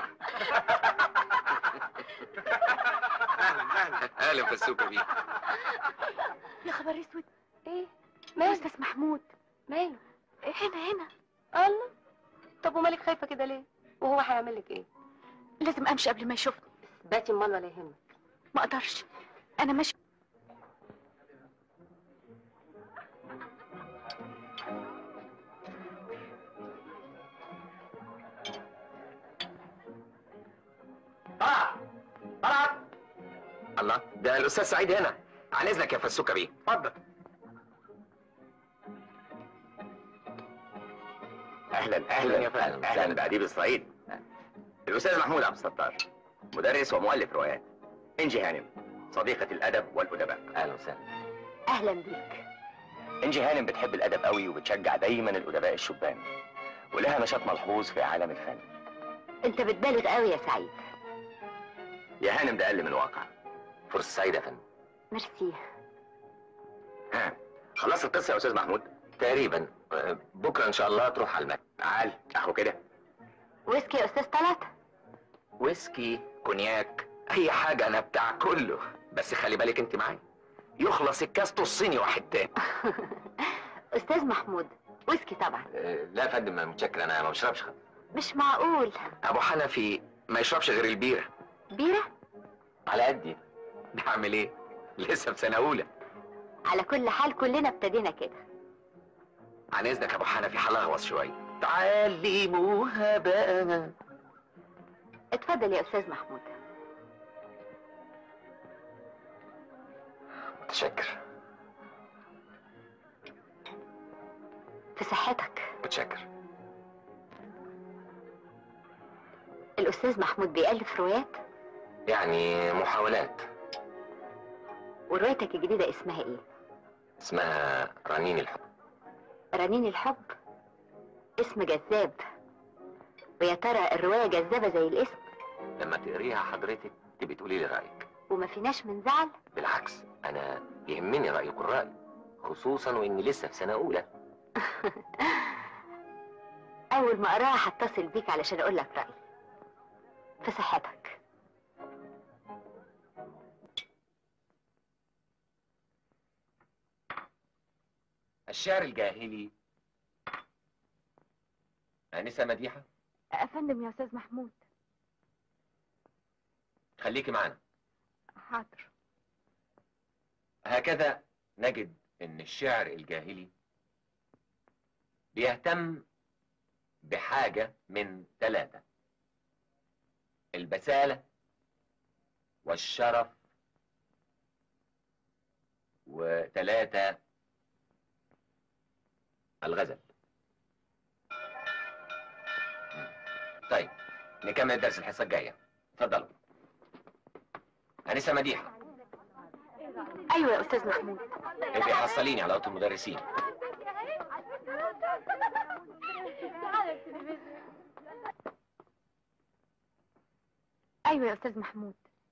اهلا اهلا اهلا فسوكه بيه يا خبر اسود ايه ماله استاذ محمود ماله هنا هنا الله طب ومالك خايفه كده ليه وهو هيعمل لك ايه لازم امشي قبل ما يشوفني باتي امال ولا يهمك ما اقدرش انا ماشي طلعت طلعت الله ده الاستاذ سعيد هنا عن اذنك يا فسوكه بيه اتفضل اهلا اهلا يا فندم اهلا بأديب الصعيد الاستاذ محمود عبد الستار مدرس ومؤلف روايات انجي هانم صديقة الادب والادباء اهلا وسهلا اهلا بيك انجي هانم بتحب الادب قوي وبتشجع دايما الادباء الشبان ولها نشاط ملحوظ في عالم الفن انت بتبالغ قوي يا سعيد يا هانم ده اقل من الواقع فرصة سعيدة يا فندم ميرسي ها خلصت القصة يا استاذ محمود تقريبا آه، بكره ان شاء الله تروح على المكتب تعال اهو كده ويسكي يا استاذ طلعت ويسكي كونياك اي حاجه انا بتاع كله بس خلي بالك انت معايا يخلص الكاس تصيني واحد تاني استاذ محمود ويسكي طبعا لا يا فندم متشكر انا ما بشربش خالص مش معقول ابو حنفي ما يشربش غير البيره بيرة على قدي بعمل ايه لسه في سنه اولى على كل حال كلنا ابتدينا كده عن اذنك يا ابو حنفي هلغوص شويه تعلموها بقى اتفضل يا استاذ محمود متشكر في صحتك متشكر الاستاذ محمود بيألف روايات يعني محاولات وروايتك الجديدة اسمها ايه اسمها رنين الحب رنين الحب اسم جذاب ويا ترى الرواية جذابة زي الاسم لما تقريها حضرتك تبقي تقولي لي رايك وما فيناش من زعل بالعكس انا يهمني راي قرائي خصوصا واني لسه في سنه اولى اول ما اقراها هتصل بيك علشان اقول لك رأيي في صحتك الشعر الجاهلي انسه مديحه افندم يا استاذ محمود خليكي معانا حاضر هكذا نجد ان الشعر الجاهلي بيهتم بحاجة من ثلاثة البسالة والشرف ثلاثة الغزل طيب نكمل الدرس الحصة الجاية اتفضلوا أنسة مديحة ايوه يا استاذ محمود ابقي حصليني على أوضة المدرسين ايوه يا استاذ محمود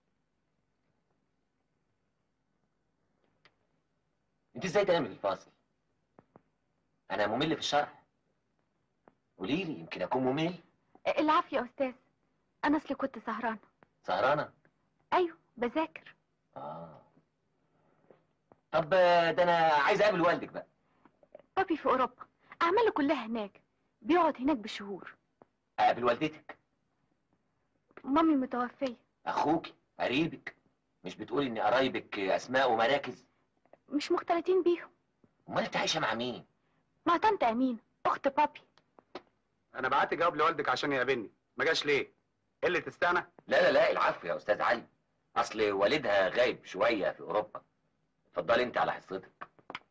انت ازاي تنامي في الفاصل انا ممل في الشرح قولي لي يمكن اكون ممل العافيه يا استاذ انا اصلي كنت سهرانه سهرانه ايوه بذاكر اه طب آه، ده انا عايز اقابل والدك بقى بابي في اوروبا اعماله كلها هناك بيقعد هناك بشهور اقابل والدتك مامي متوفيه اخوك قريبك مش بتقولي ان قرايبك اسماء ومراكز مش مختلطين بيهم امال انت عايشه مع مين مع طنط امين اخت بابي انا بعت جواب لوالدك عشان يقابلني ما جاش ليه قله تستنى لا لا لا العفو يا استاذ علي اصل والدها غايب شويه في اوروبا اتفضلي انت على حصتك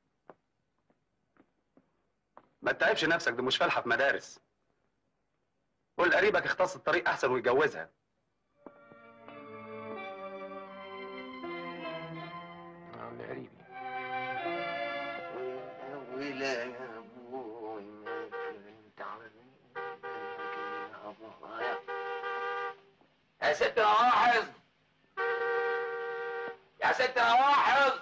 ما تتعبش نفسك دي مش فالحه في مدارس قول قريبك اختص الطريق احسن ويتجوزها قريبي ولا يا ابوي ما كنت يا ست نواحظ يا ست نواحظ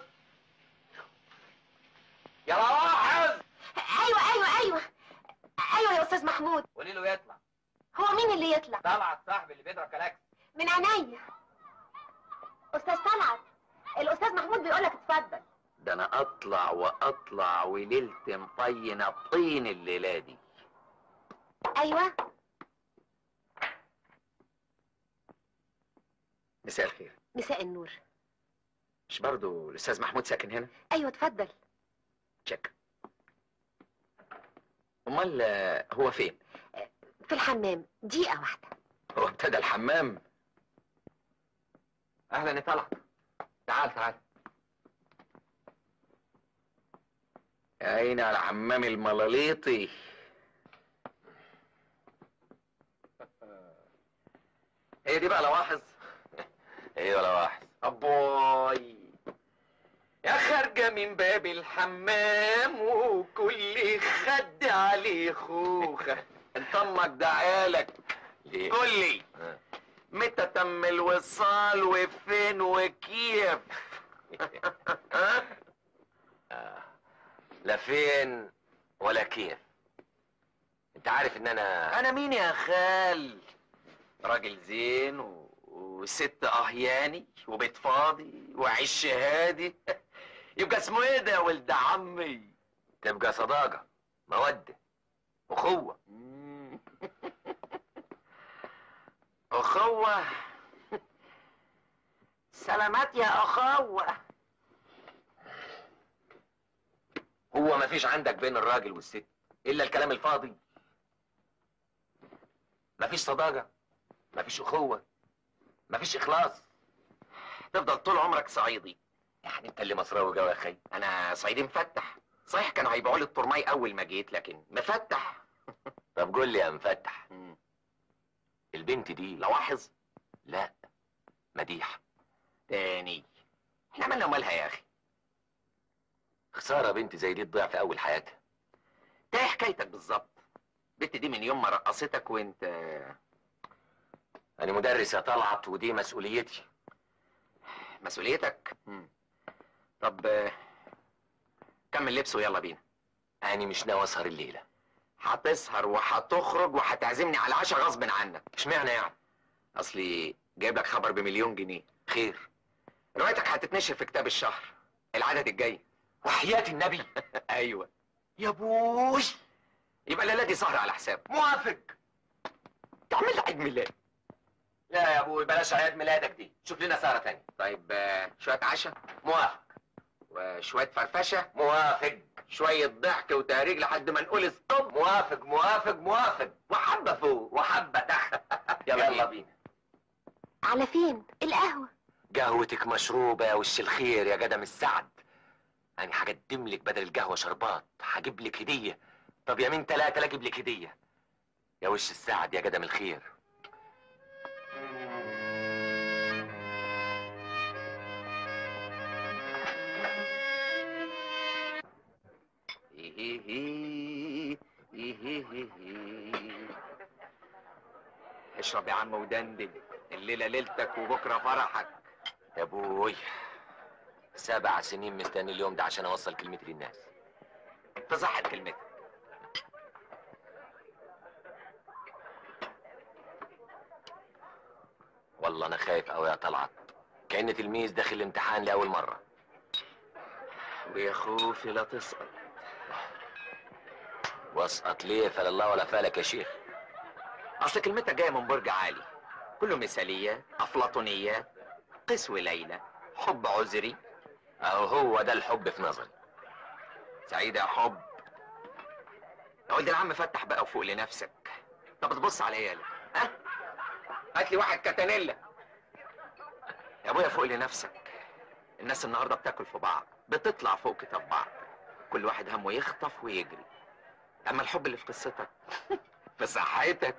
يا نواحظ ايوه ايوه ايوه ايوه يا استاذ محمود قولي له يطلع هو مين اللي يطلع طلعت صاحبي اللي بيضرب كلاكس من عينيا استاذ طلعت الاستاذ محمود بيقولك اتفضل ده انا اطلع واطلع وليلة مطينة طين الليلة دي ايوه مساء الخير مساء النور مش برضو الاستاذ محمود ساكن هنا ايوه اتفضل تشيك امال آه، هو فين في الحمام دقيقة واحدة هو ابتدى الحمام اهلا يا طلعت تعال تعال يا عيني على حمام الملاليطي هي دي بقى لواحظ ايوه لواحظ أبوي يا خارجة من باب الحمام وكل خد عليه خوخة انت امك ده عيالك ليه؟ قول لي متى تم الوصال وفين وكيف لا فين ولا كيف انت عارف ان انا انا مين يا خال راجل زين و... وست اهياني وبيت فاضي وعش هادي يبقى اسمه ايه ده يا ولد عمي تبقى صداقة مودة أخوة أخوة سلامات يا أخوة هو ما فيش عندك بين الراجل والست إلا الكلام الفاضي ما فيش صداقة ما فيش أخوة ما فيش إخلاص تفضل طول عمرك صعيدي يعني أنت اللي مصراوي جو يا أخي أنا صعيدي مفتح صحيح كانوا هيبيعوا لي الطرماي أول ما جيت لكن مفتح طب قول لي يا مفتح البنت دي لواحظ لا مديحة تاني احنا عملنا مالها يا أخي خسارة بنت زي دي تضيع في أول حياتها ده إيه حكايتك بالظبط البنت دي من يوم ما رقصتك وانت أنا مدرس يا طلعت ودي مسؤوليتي مسؤوليتك مم. طب آه، كمل لبس ويلا بينا أنا مش ناوي أسهر الليلة هتسهر وهتخرج وهتعزمني على العشاء غصب عنك اشمعنى يعني اصلي جايب لك خبر بمليون جنيه خير روايتك هتتنشر في كتاب الشهر العدد الجاي وحياة النبي ايوه يا بوش يبقى الليله دي سهره على حساب موافق تعمل لي عيد ميلاد لا يا ابوي بلاش عيد ميلادك دي شوف لنا سهرة تانية طيب آه، شويه عشاء موافق وشويه فرفشه موافق شويه ضحك وتهريج لحد ما نقول ستوب موافق موافق موافق وحبه فوق وحبة تحت يلا يلا بينا على فين القهوة قهوتك مشروبة يا وش الخير يا قدم السعد انا هقدم لك بدل القهوه شربات هجيب لك هديه طب يمين ثلاثه لا اجيب لك هديه يا وش السعد يا قدم الخير اشرب يا عم ودندن الليله ليلتك وبكره فرحك يا ابوي سبع سنين مستني اليوم ده عشان اوصل كلمتي للناس تصحت كلمتك والله انا خايف قوي يا طلعت كأن تلميذ داخل الامتحان لاول مره ويا خوفي لا تسقط واسقط ليه فلا الله ولا فالك يا شيخ اصل كلمتك جايه من برج عالي كله مثاليه افلاطونيه قسو ليلى حب عذري اهو هو ده الحب في نظري سعيد يا حب يا ولد العم فتح بقى وفوق لنفسك طب تبص على ايه ها هات لي واحد كاتانيلا يا ابويا فوق لنفسك الناس النهارده بتاكل في بعض بتطلع فوق كتاب بعض كل واحد همه يخطف ويجري اما الحب اللي في قصتك في صحتك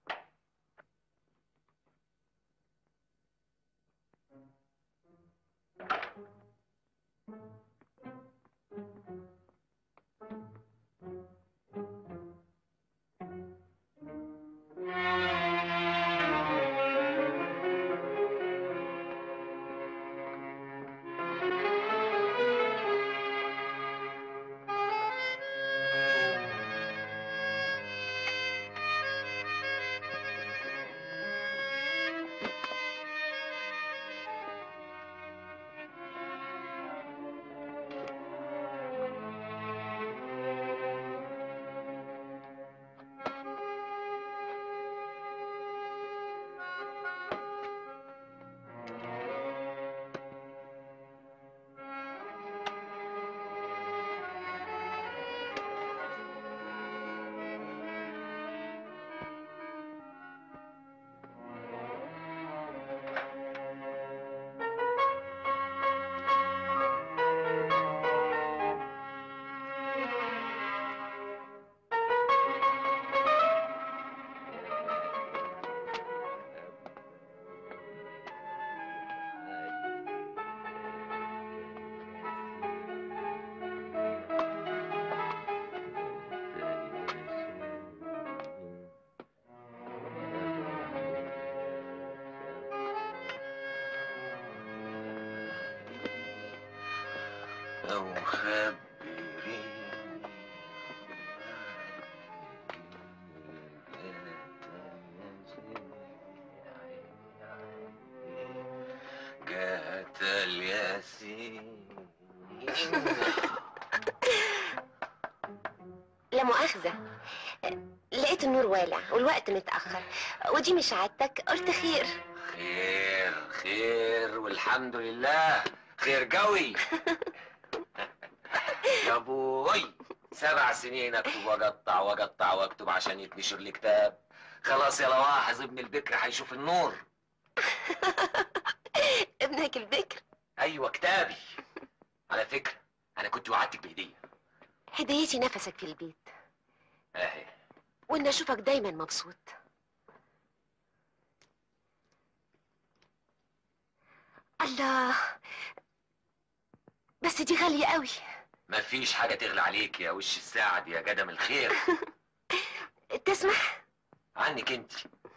أو خبريني جات الياسين لا مؤاخذة لقيت النور والع والوقت متأخر ودي مش عادتك قلت خير خير خير والحمد لله خير قوي يا ابوي سبع سنين اكتب واقطع واقطع واكتب عشان يتنشر لي كتاب خلاص يا لواحظ ابن البكر هيشوف النور ابنك البكر ايوه كتابي على فكره انا كنت وعدتك بهديه هديتي نفسك في البيت اهي وان اشوفك دايما مبسوط الله بس دي غالية قوي مفيش حاجه تغلى عليك يا وش السعد يا قدم الخير تسمح عنك انت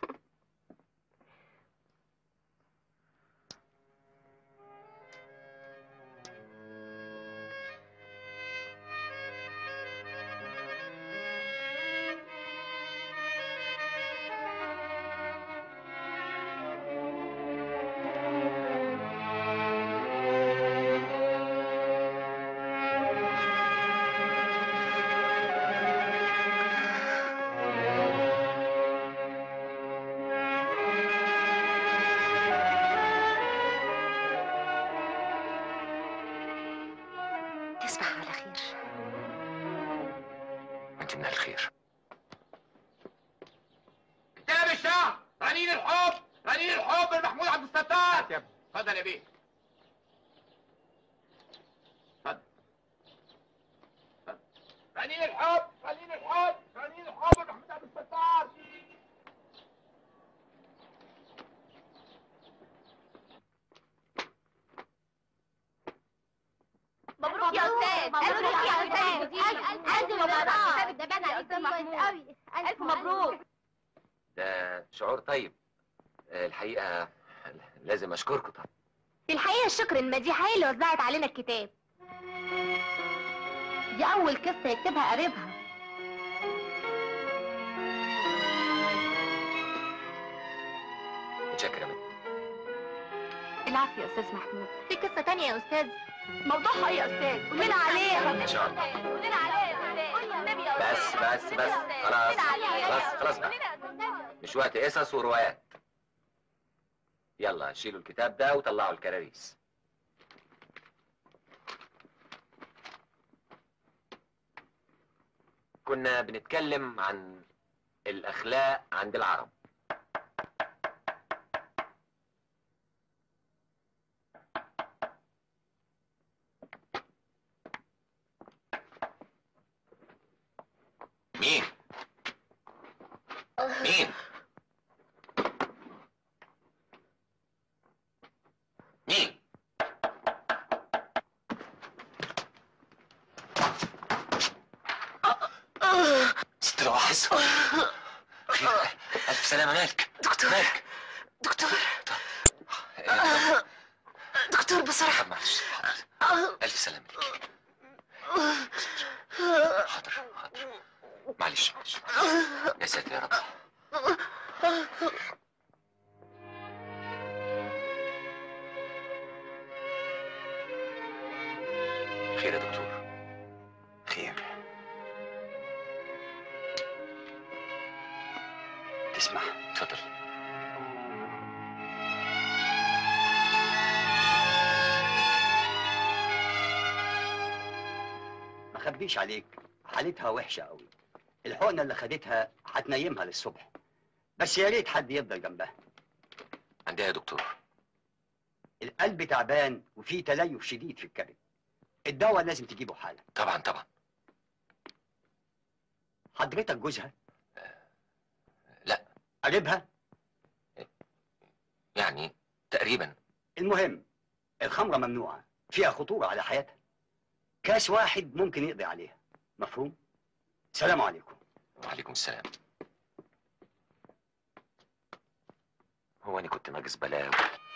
تصبح على خير انت من الخير كتاب الشهر رنين الحب رنين الحب المحمود عبد الستار اتفضل يا بيه اتفضل شالين الحب شالين الحب شالين الحب محمود عبد الستار مبروك يا استاذ مبروك يا استاذ الف مبروك ده بان عليك كويس قوي الف مبروك ده شعور طيب آه، الحقيقة لازم أشكركم طبعا في الحقيقه الشكر المديحه هي اللي وزعت علينا الكتاب دي اول قصه يكتبها قريبها متشكر يا بنت العافيه يا استاذ محمود في قصه تانية يا استاذ موضوعها ايه يا استاذ قول لنا عليها إن شاء الله قول لنا عليها يا استاذ والنبي يا بس بس بس خلاص خلاص خلاص بقى مش وقت قصص وروايات يلا شيلوا الكتاب ده وطلعوا الكراريس كنا بنتكلم عن الأخلاق عند العرب مين؟ مين؟ مين؟ ست الواحظ خير ألف سلامة مالك دكتور مالك دكتور إيه، دكتور بسرعة طب معلش ألف سلامة ليك حاضر حاضر معلش معلش يا ساتر يا رب خير يا دكتور خير تسمح اتفضل ما خبيش عليك حالتها وحشه قوي الحقنه اللي خدتها هتنيمها للصبح بس يا ريت حد يفضل جنبها عندها يا دكتور القلب تعبان وفيه تليف شديد في الكبد الدواء لازم تجيبه حالا طبعا طبعا حضرتك جوزها لا قريبها يعني تقريبا المهم الخمره ممنوعه فيها خطوره على حياتها كاس واحد ممكن يقضي عليها مفهوم سلام عليكم وعليكم السلام هو انا كنت ناقص بلاوي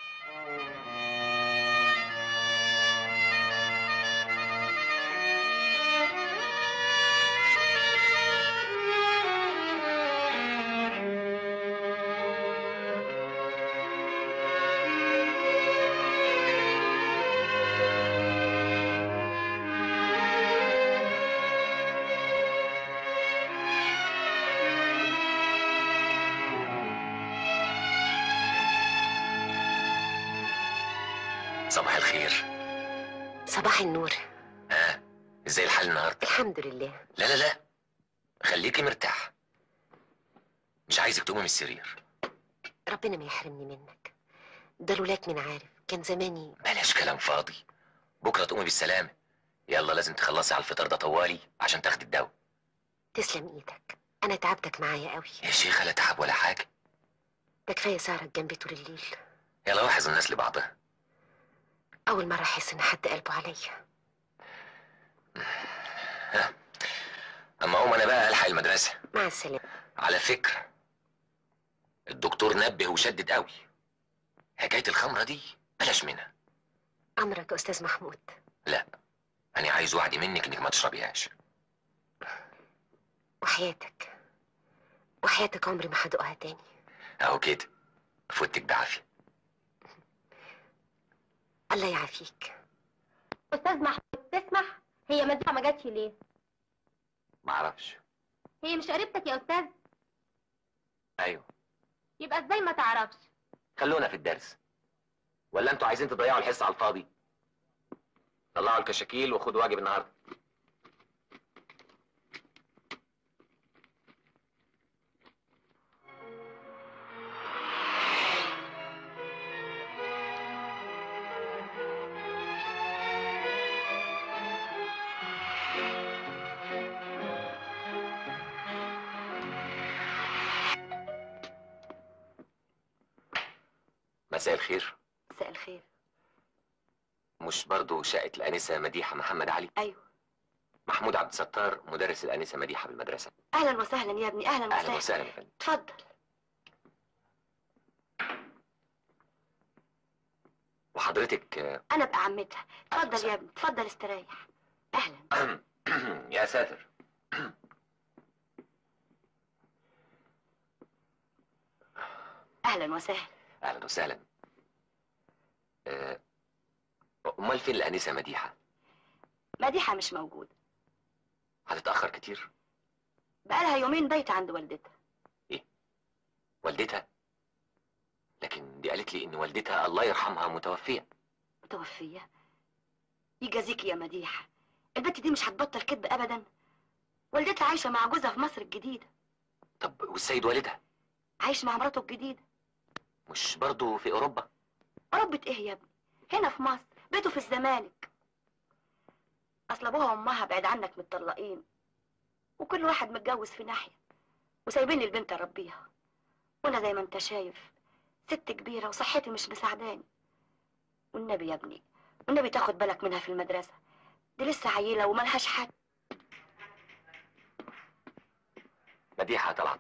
صباح الخير صباح النور ها ازاي الحال النهارده الحمد لله لا لا لا خليكي مرتاح مش عايزك تقومي من السرير ربنا ما يحرمني منك ده لولاك من عارف كان زماني بلاش كلام فاضي بكره تقومي بالسلامه يلا لازم تخلصي على الفطار ده طوالي عشان تاخدي الدواء تسلم ايدك انا تعبتك معايا قوي يا شيخه لا تعب ولا حاجه ده كفايه سهرك جنبي طول الليل يلا لاحظ الناس لبعضها اول مره احس ان حد قلبه عليا اما اقوم انا بقى الحق المدرسه مع السلامه على فكره الدكتور نبه وشدد قوي حكايه الخمره دي بلاش منها امرك يا استاذ محمود لا انا عايز وعدي منك انك ما تشربيهاش وحياتك وحياتك عمري ما هدوقها تاني اهو كده فوتك بعافيه الله يعافيك استاذ محمود تسمح هي مديحه ما جاتش ليه ما اعرفش هي مش قريبتك يا استاذ ايوه يبقى ازاي ما تعرفش خلونا في الدرس ولا انتوا عايزين تضيعوا الحصه على الفاضي طلعوا الكشاكيل وخدوا واجب النهارده مساء الخير مساء الخير مش برضو شقة الأنسة مديحة محمد علي ايوه محمود عبد الستار مدرس الأنسة مديحة بالمدرسة اهلا وسهلا يا ابني اهلا وسهلا أهلا وسهلا يا فندم اتفضل وحضرتك آه، انا ابقى عمتها اتفضل يا ابني اتفضل استريح اهلا يا ساتر اهلا وسهلا أهلا وسهلا آه، أمال فين الأنسة مديحة؟ مديحه مش موجوده هتتأخر كتير بقالها يومين بايته عند والدتها والدتها لكن دي قالت لي إن والدتها الله يرحمها متوفية متوفيه يجازيك يا مديحه البت دي مش هتبطل كذب ابدا والدتها عايشه مع جوزها في مصر الجديده طب والسيد والدها عايش مع مراته الجديده مش برضو في أوروبا؟ ربة ايه يا ابني هنا في مصر بيته في الزمالك اصل ابوها وامها بعد عنك متطلقين وكل واحد متجوز في ناحيه وسايبين لي البنت اربيها وانا زي ما انت شايف ست كبيره وصحتي مش مساعداني والنبي يا ابني والنبي تاخد بالك منها في المدرسه دي لسه عيله وملهاش حد مديحة طلعت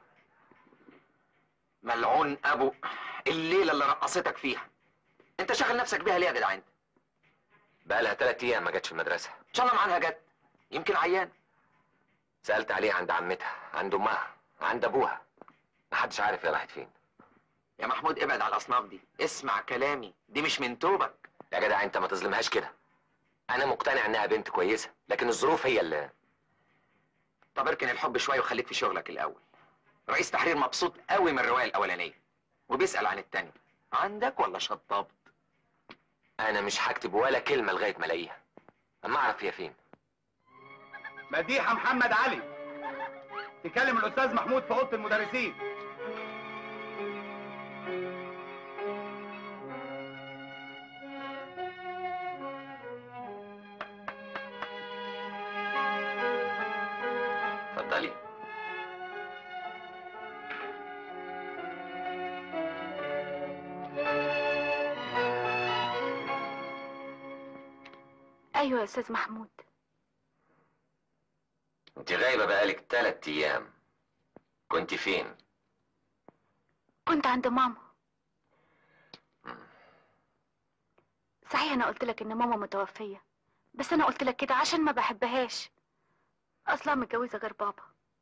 ملعون أبو الليلة اللي رقصتك فيها أنت شاغل نفسك بيها ليه يا جدع أنت؟ بقالها تلات أيام ما جاتش المدرسة إن شاء الله عنها جت يمكن عيان سألت عليها عند عمتها عند أمها عند أبوها محدش عارف هي راحت فين يا محمود ابعد على الأصناف دي اسمع كلامي دي مش من توبك يا جدع أنت ما تظلمهاش كده أنا مقتنع إنها بنت كويسة لكن الظروف هي اللي طب اركن الحب شويه وخليك في شغلك الاول رئيس تحرير مبسوط قوي من الروايه الاولانيه وبيسال عن التانية عندك ولا شطبت انا مش هكتب ولا كلمه لغايه ما الاقيها اما اعرف هي فين مديحة محمد علي تكلم الأستاذ محمود في أوضة المدرسين اتفضلي ايوه يا استاذ محمود انت غايبه بقالك تلات ايام كنت فين كنت عند ماما صحيح انا قلت لك ان ماما متوفيه بس انا قلت لك كده عشان ما بحبهاش اصلا متجوزه غير بابا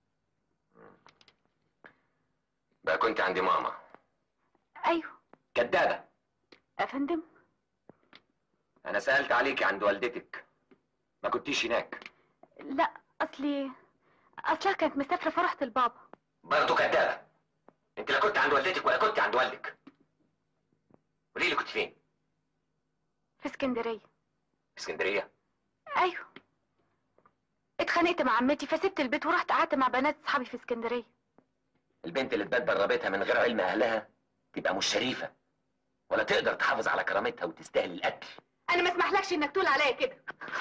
بقى كنت عند ماما ايوه كدابه يا فندم انا سالت عليكي عند والدتك ما كنتيش هناك لا اصلي اصلها كانت مسافره فرحت لبابا برضه كدابه انت لا كنت عند والدتك ولا كنت عند والدك قولي لي كنت فين في اسكندريه في اسكندريه ايوه اتخانقت مع عمتي فسبت البيت ورحت قعدت مع بنات اصحابي في اسكندريه البنت اللي تبات ربيتها من غير علم اهلها تبقى مش شريفه ولا تقدر تحافظ على كرامتها وتستاهل القتل انا ما اسمحلكش انك تقول عليا كده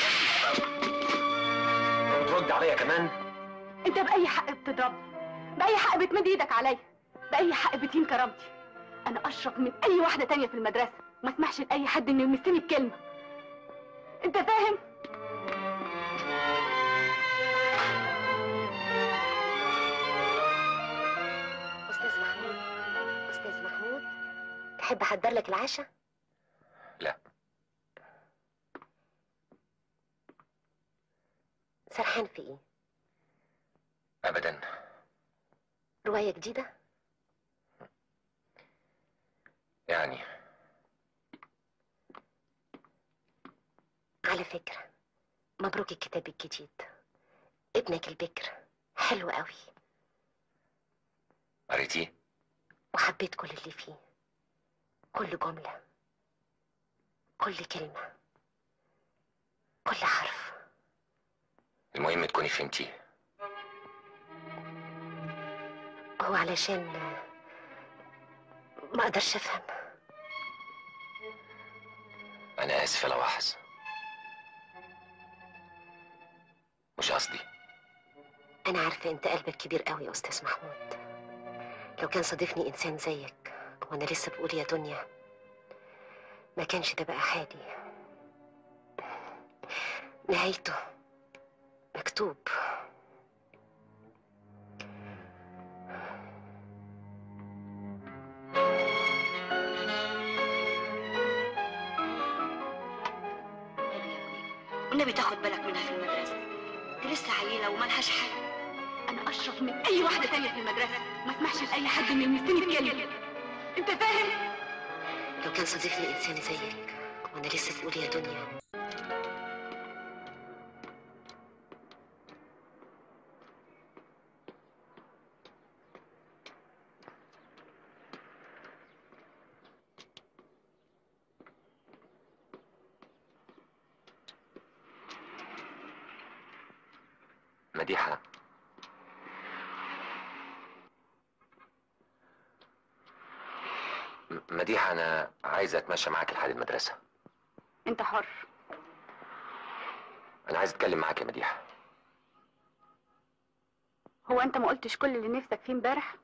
وترد عليا كمان انت باي حق بتضربني باي حق بتمد ايدك عليا باي حق بتهين كرامتي انا اشرف من اي واحده تانية في المدرسه وما اسمحش لاي حد انه يمسني بكلمه انت فاهم أستاذ محمود أستاذ محمود تحب أحضر لك العشاء؟ لا سرحان في إيه؟ ابدا رواية جديدة؟ يعني على فكرة مبروك الكتاب الجديد ابنك البكر حلو قوي قريتيه وحبيت كل اللي فيه كل جملة كل كلمة كل حرف المهم تكوني فهمتيه هو علشان ما اقدرش افهم انا اسف يا لواحظ مش قصدي انا عارفة انت قلبك كبير قوي يا استاذ محمود لو كان صادفني انسان زيك وانا لسه بقول يا دنيا ما كانش ده بقى حالي نهايته مكتوب والنبي تاخد بالك منها في المدرسة دي لسه عيلة وملهاش حل انا اشرف من اي واحده تانية في المدرسه ما اسمحش لاي حد ان يلمسني بكلمه انت فاهم لو كان صديقنا إنسان زيك وأنا لسه بقول يا دنيا مديحة م- مديحة أنا عايز أتمشى معاك لحد المدرسة انت حر أنا عايز أتكلم معاك يا مديحة هو انت ما قلتش كل اللي نفسك فيه امبارح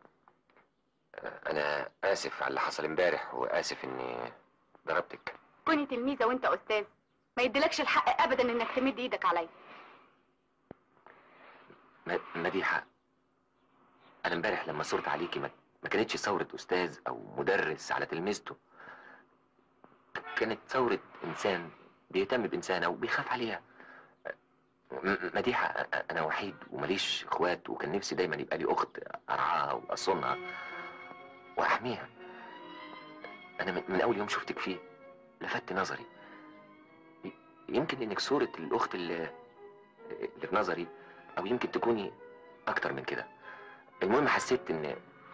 أنا آسف على اللي حصل امبارح وآسف إني ضربتك كوني تلميذه وانت استاذ ما يديلكش الحق ابدا انك تمد ايدك عليا م- مديحة أنا امبارح لما صرت عليكي ما ما كانتش ثورة أستاذ أو مدرس على تلميذته ك- كانت ثورة إنسان بيهتم بإنسانة وبيخاف عليها م- مديحة أ- أنا وحيد ومليش إخوات وكان نفسي دايما يبقى لي أخت أرعاها وأصونها وأحميها أنا من من أول يوم شفتك فيه لفت نظري ي- يمكن إنك صورة الأخت اللي اللي في نظري أو يمكن تكوني أكتر من كده المهم حسيت إن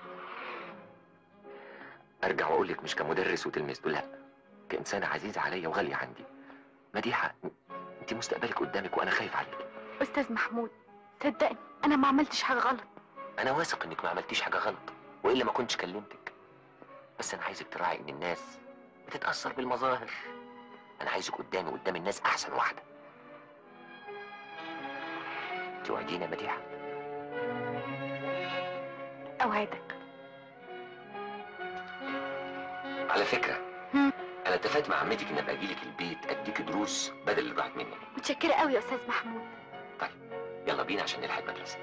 أرجع وأقول لك مش كمدرس وتلميذته لا كإنسانة عزيزة عليا وغالية عندي مديحة أنت مستقبلك قدامك وأنا خايف عليك استاذ محمود صدقني انا ما عملتش حاجه غلط أنا واثق إنك ما عملتيش حاجة غلط وإلا ما كنتش كلمتك بس أنا عايزك تراعي إن الناس بتتأثر بالمظاهر أنا عايزك قدامي قدام الناس أحسن واحدة توعدينا يا مديحة اوعدك على فكرة أنا اتفقت مع عمتك إن أبقى أجيلك البيت أديك دروس بدل اللي ضاعت مني متشكره قوي يا استاذ محمود يلا بينا عشان نلحق المدرسة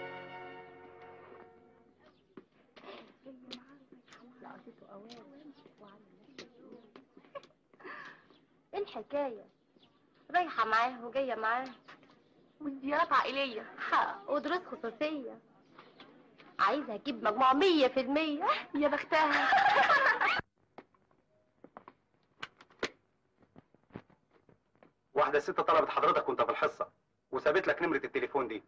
ايه الحكاية؟ رايحة معاه وجاية معاه وزيارات عائلية حق ودروس خصوصية عايزة اجيب مجموع مية في المية يا بختها واحدة ست طلبت حضرتك وانت في الحصة وسابت لك نمرة التليفون دي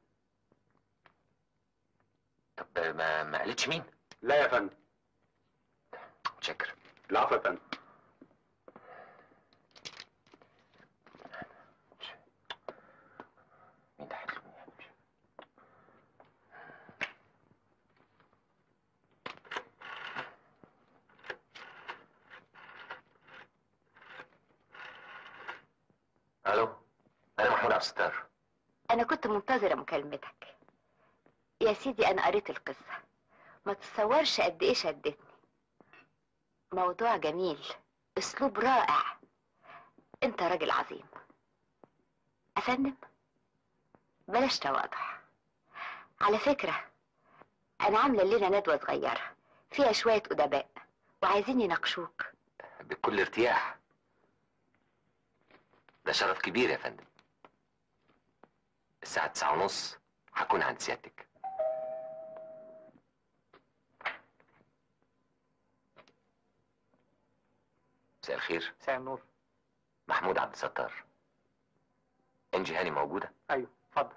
طب ما ما قالتش مين؟ لا يا فندم متشكر العفو يا فندم مين ده حلو الو انا محمود عبد الستار أنا كنت منتظرة مكالمتك يا سيدي أنا قريت القصة ما تتصورش قد إيه شدتني موضوع جميل أسلوب رائع أنت راجل عظيم أفندم بلاش تواضع على فكرة أنا عاملة لنا ندوة صغيرة فيها شوية أدباء وعايزين يناقشوك بكل ارتياح ده شرف كبير يا فندم الساعة تسعة ونص هكون عند سيادتك مساء الخير مساء النور محمود عبد الستار انجي هاني موجودة ايوه اتفضل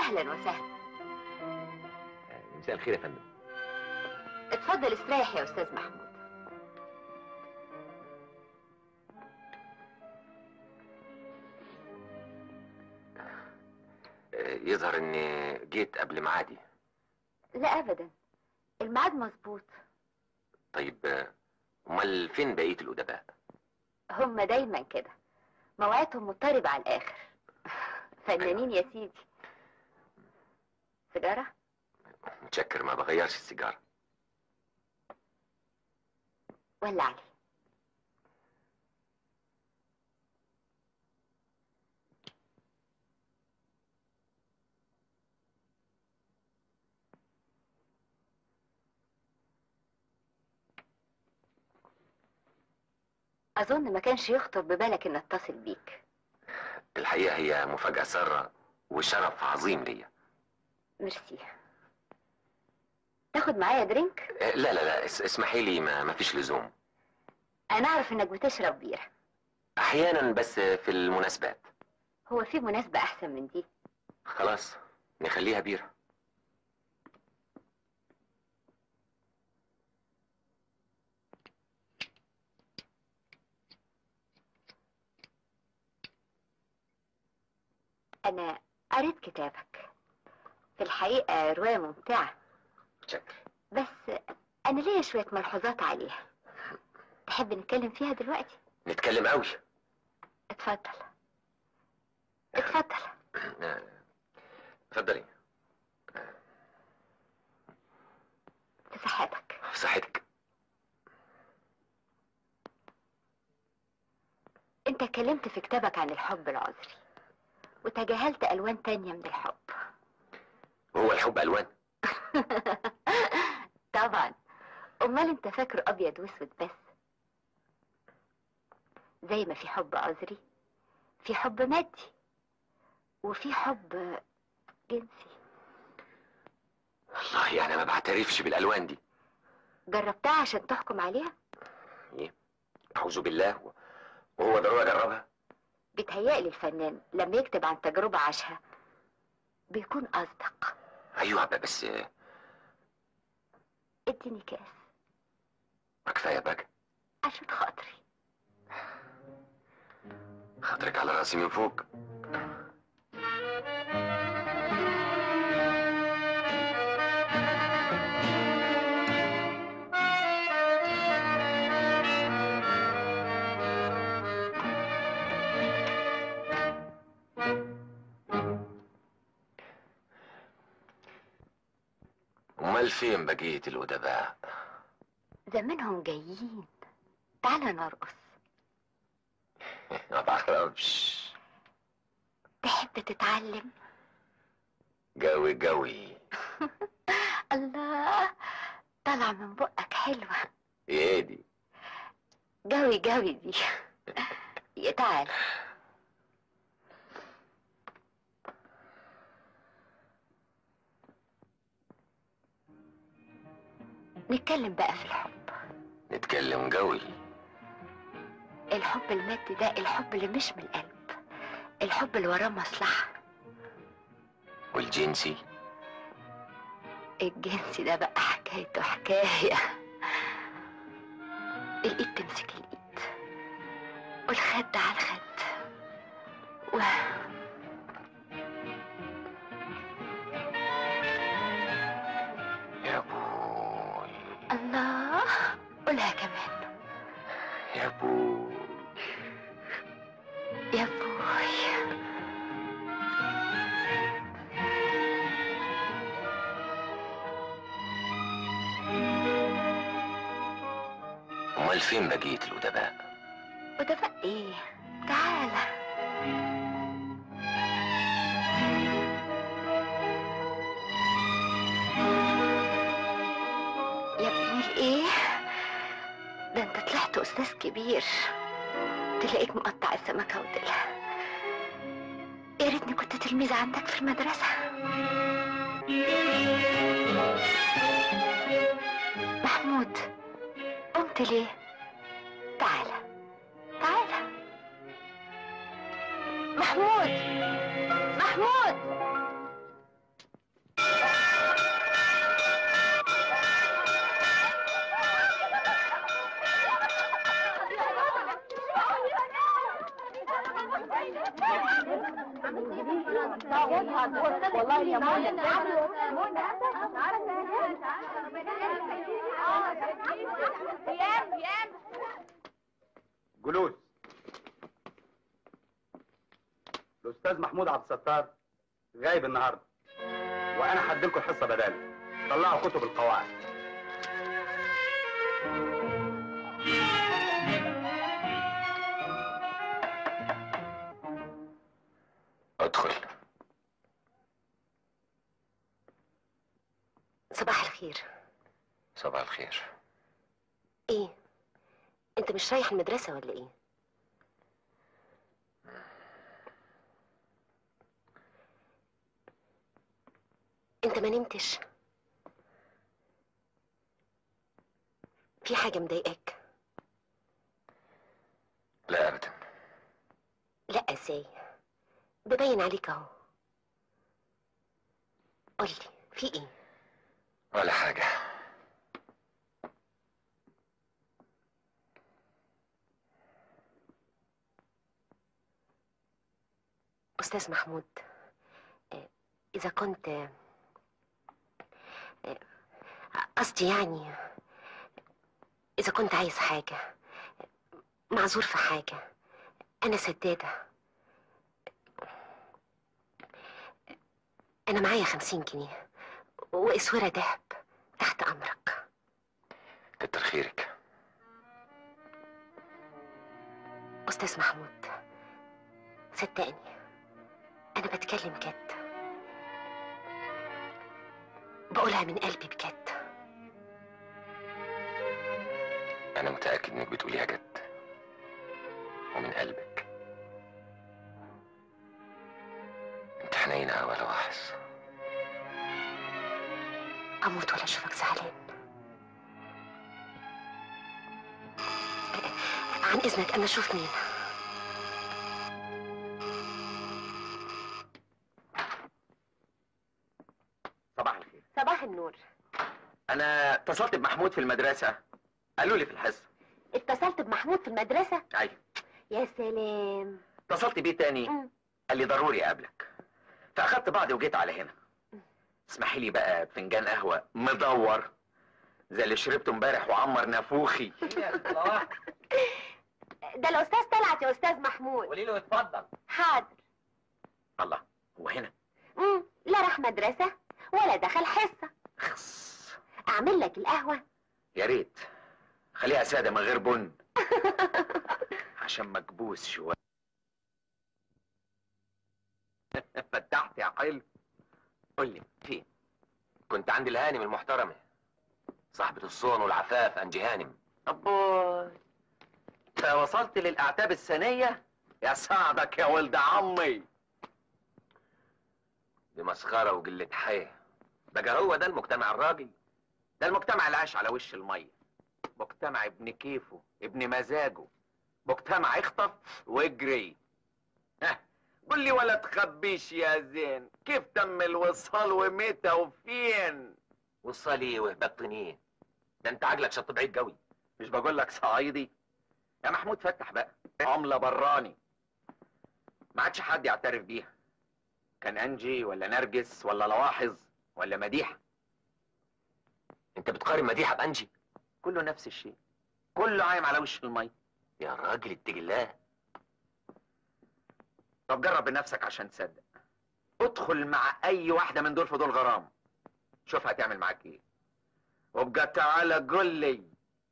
اهلا وسهلا مساء الخير يا فندم اتفضل استريح يا استاذ محمود آه، يظهر اني جيت قبل ميعادي لا ابدا الميعاد مظبوط طيب آه، امال فين بقيه الادباء هم دايما كده مواعيدهم مضطربة على الاخر فنانين يا سيدي سيجارة متشكر ما بغيرش السيجاره ولا علي أظن ما كانش يخطر ببالك إن أتصل بيك الحقيقه هي مفاجاه ساره وشرف عظيم ليا ميرسي تاخد معايا درينك آه، لا لا لا اس- اسمحي لي ما ما فيش لزوم أنا أعرف إنك بتشرب بيرة احيانا بس في المناسبات هو في مناسبة أحسن من دي خلاص نخليها بيره أنا قريت كتابك في الحقيقة رواية ممتعة متشكر بس أنا ليا شوية ملحوظات عليها تحب نتكلم فيها دلوقتي نتكلم قوي اتفضل اتفضل آه، اتفضلي في صحتك في صحتك انت اتكلمت في كتابك عن الحب العذري وتجاهلت ألوان تانية من الحب هو الحب الوان طبعا امال انت فاكره ابيض واسود بس زي ما في حب عذري في حب مادي وفي حب جنسي والله انا ما بعترفش بالالوان دي جربتها عشان تحكم عليها ايه اعوذ بالله وهو ضروري اجربها بيتهيألي الفنان لما يكتب عن تجربة عاشها بيكون أصدق ايوه بس آه، اديني كاس ما كفايه بقى عشان خاطري خاطرك على راسي من فوق امال فين بقيه الادباء زمانهم جايين تعال نرقص ما بعرفش تحب تتعلم جوي جوي الله طلع من بقك حلوة ايه دي جوي جوي دي يا تعال نتكلم بقى في الحب نتكلم جوي الحب المادي ده الحب اللي مش من القلب الحب اللي وراه مصلحة والجنسي الجنسي ده بقى حكايته حكاية الإيد تمسك الإيد والخد على الخد و... يا بوي الله قولها كمان يا بوي يا بوي امال فين بقيه الادباء وده بقى ايه تعالى يا ابن الايه ده انت طلعت استاذ كبير تلاقيك مقطع السمكه وديلها يا ريتني كنت تلميذ عندك في المدرسه محمود قمت ليه تعالى تعالى محمود محمود والله يا منى جلوس الاستاذ محمود عبد الستار غايب النهارده وانا هديلكم الحصه بداله طلعوا كتب القواعد ادخل صباح الخير صباح الخير ايه انت مش رايح المدرسة ولا ايه انت ما نمتش في حاجة مضايقاك لا ابدا لا ازاي ببين عليك اهو قولي في ايه ولا حاجه أستاذ محمود آه، إذا كنت آه، آه، قصدي يعني إذا كنت عايز حاجة معذور في حاجة أنا سدادة أنا معايا خمسين جنيه وإسورة دهب تحت أمرك كتر خيرك أستاذ محمود صدقني أنا بتكلم جد بقولها من قلبي بجد انا متاكد انك بتقوليها جد ومن قلبك انت حنينه أوي ولا واحس أموت ولا أشوفك زعلان عن إذنك أنا أشوف مين صباح الخير صباح النور انا اتصلت بمحمود في المدرسه قالوا لي في الحصه اتصلت بمحمود في المدرسة ايوه يا سلام اتصلت بيه تاني قال لي ضروري اقابلك فاخدت بعضي وجيت على هنا اسمحي لي بقى بفنجان قهوه مدور زي اللي شربته امبارح وعمر نافوخي ده الأستاذ طلعت يا أستاذ محمود قولي له اتفضل حاضر الله هو هنا مم. لا راح مدرسة ولا دخل حصة أعمل لك القهوة يا ريت خليها ساده من غير بن عشان مكبوس شويه فتحت يا حلو قول لي فين كنت عند الهانم المحترمه صاحبه الصون والعفاف انجي هانم أبوي انت وصلت للاعتاب الثانيه يا سعدك يا ولد عمي دي مسخره وقله حياه بقى هو ده المجتمع الراجل ده المجتمع اللي عايش على وش الميه مجتمع ابن كيفه ابن مزاجه مجتمع اخطف واجري ها قول لي ولا تخبيش يا زين كيف تم الوصال ومتى وفين وصل ايه وهبطني ايه ده انت عجلك شط بعيد قوي مش بقول لك صعيدي يا محمود فتح بقى عمله براني ما عادش حد يعترف بيها كان انجي ولا نرجس ولا لواحظ ولا مديحه انت بتقارن مديحه بانجي كله نفس الشيء كله عايم على وش الميه يا راجل اتقي الله طب جرب بنفسك عشان تصدق ادخل مع اي واحده من دول في دول غرام شوف هتعمل معاك ايه وابقى تعالى قول لي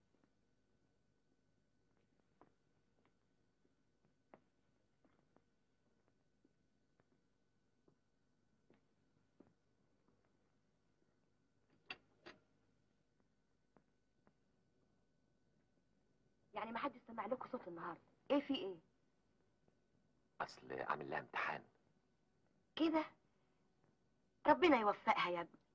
يعني ما حدش سمع لكم صوت النهارده ايه في ايه اصل عامل لها امتحان كده ربنا يوفقها يا ابني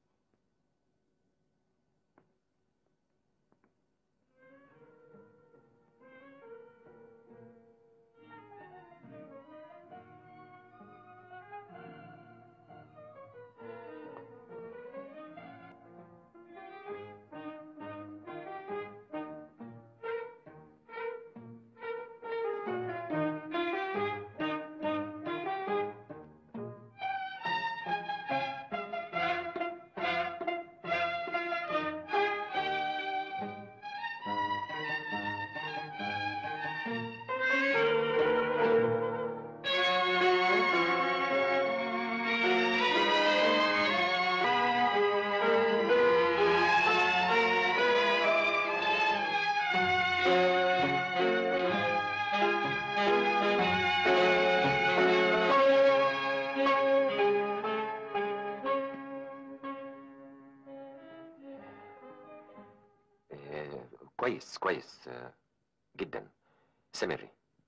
كويس كويس آه، جدا استمري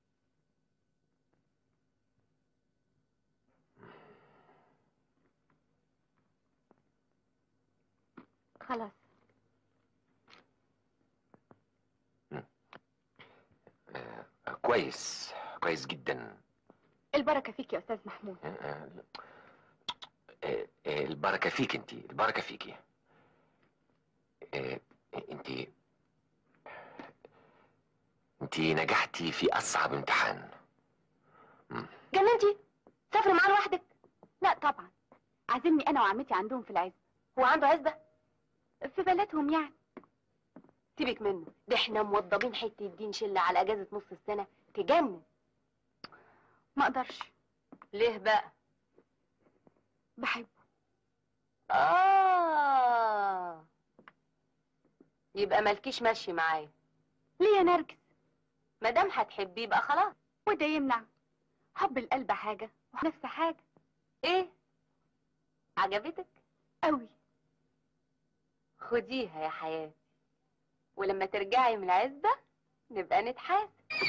خلاص آه، كويس كويس جدا البركة فيك يا أستاذ محمود آه، آه، آه، آه، البركة فيك انت البركة فيكي آه، انت انت نجحتي في اصعب امتحان جننتي سافر معاه لوحدك لا طبعا عازمني أنا وعمتي عندهم في العزبة هو عنده عزبة في بلدهم يعني سيبك منه ده احنا موضبين حته دين شله على اجازه نص السنه تجنن ما اقدرش ليه بقى بحبه اه يبقى مالكيش ماشي معايا ليه يا نرجس ما دام هتحبيه يبقى خلاص وده يمنع حب القلب حاجة ونفس حاجة ايه عجبتك قوي خديها يا حياتي ولما ترجعي من العزبة نبقى نتحاسب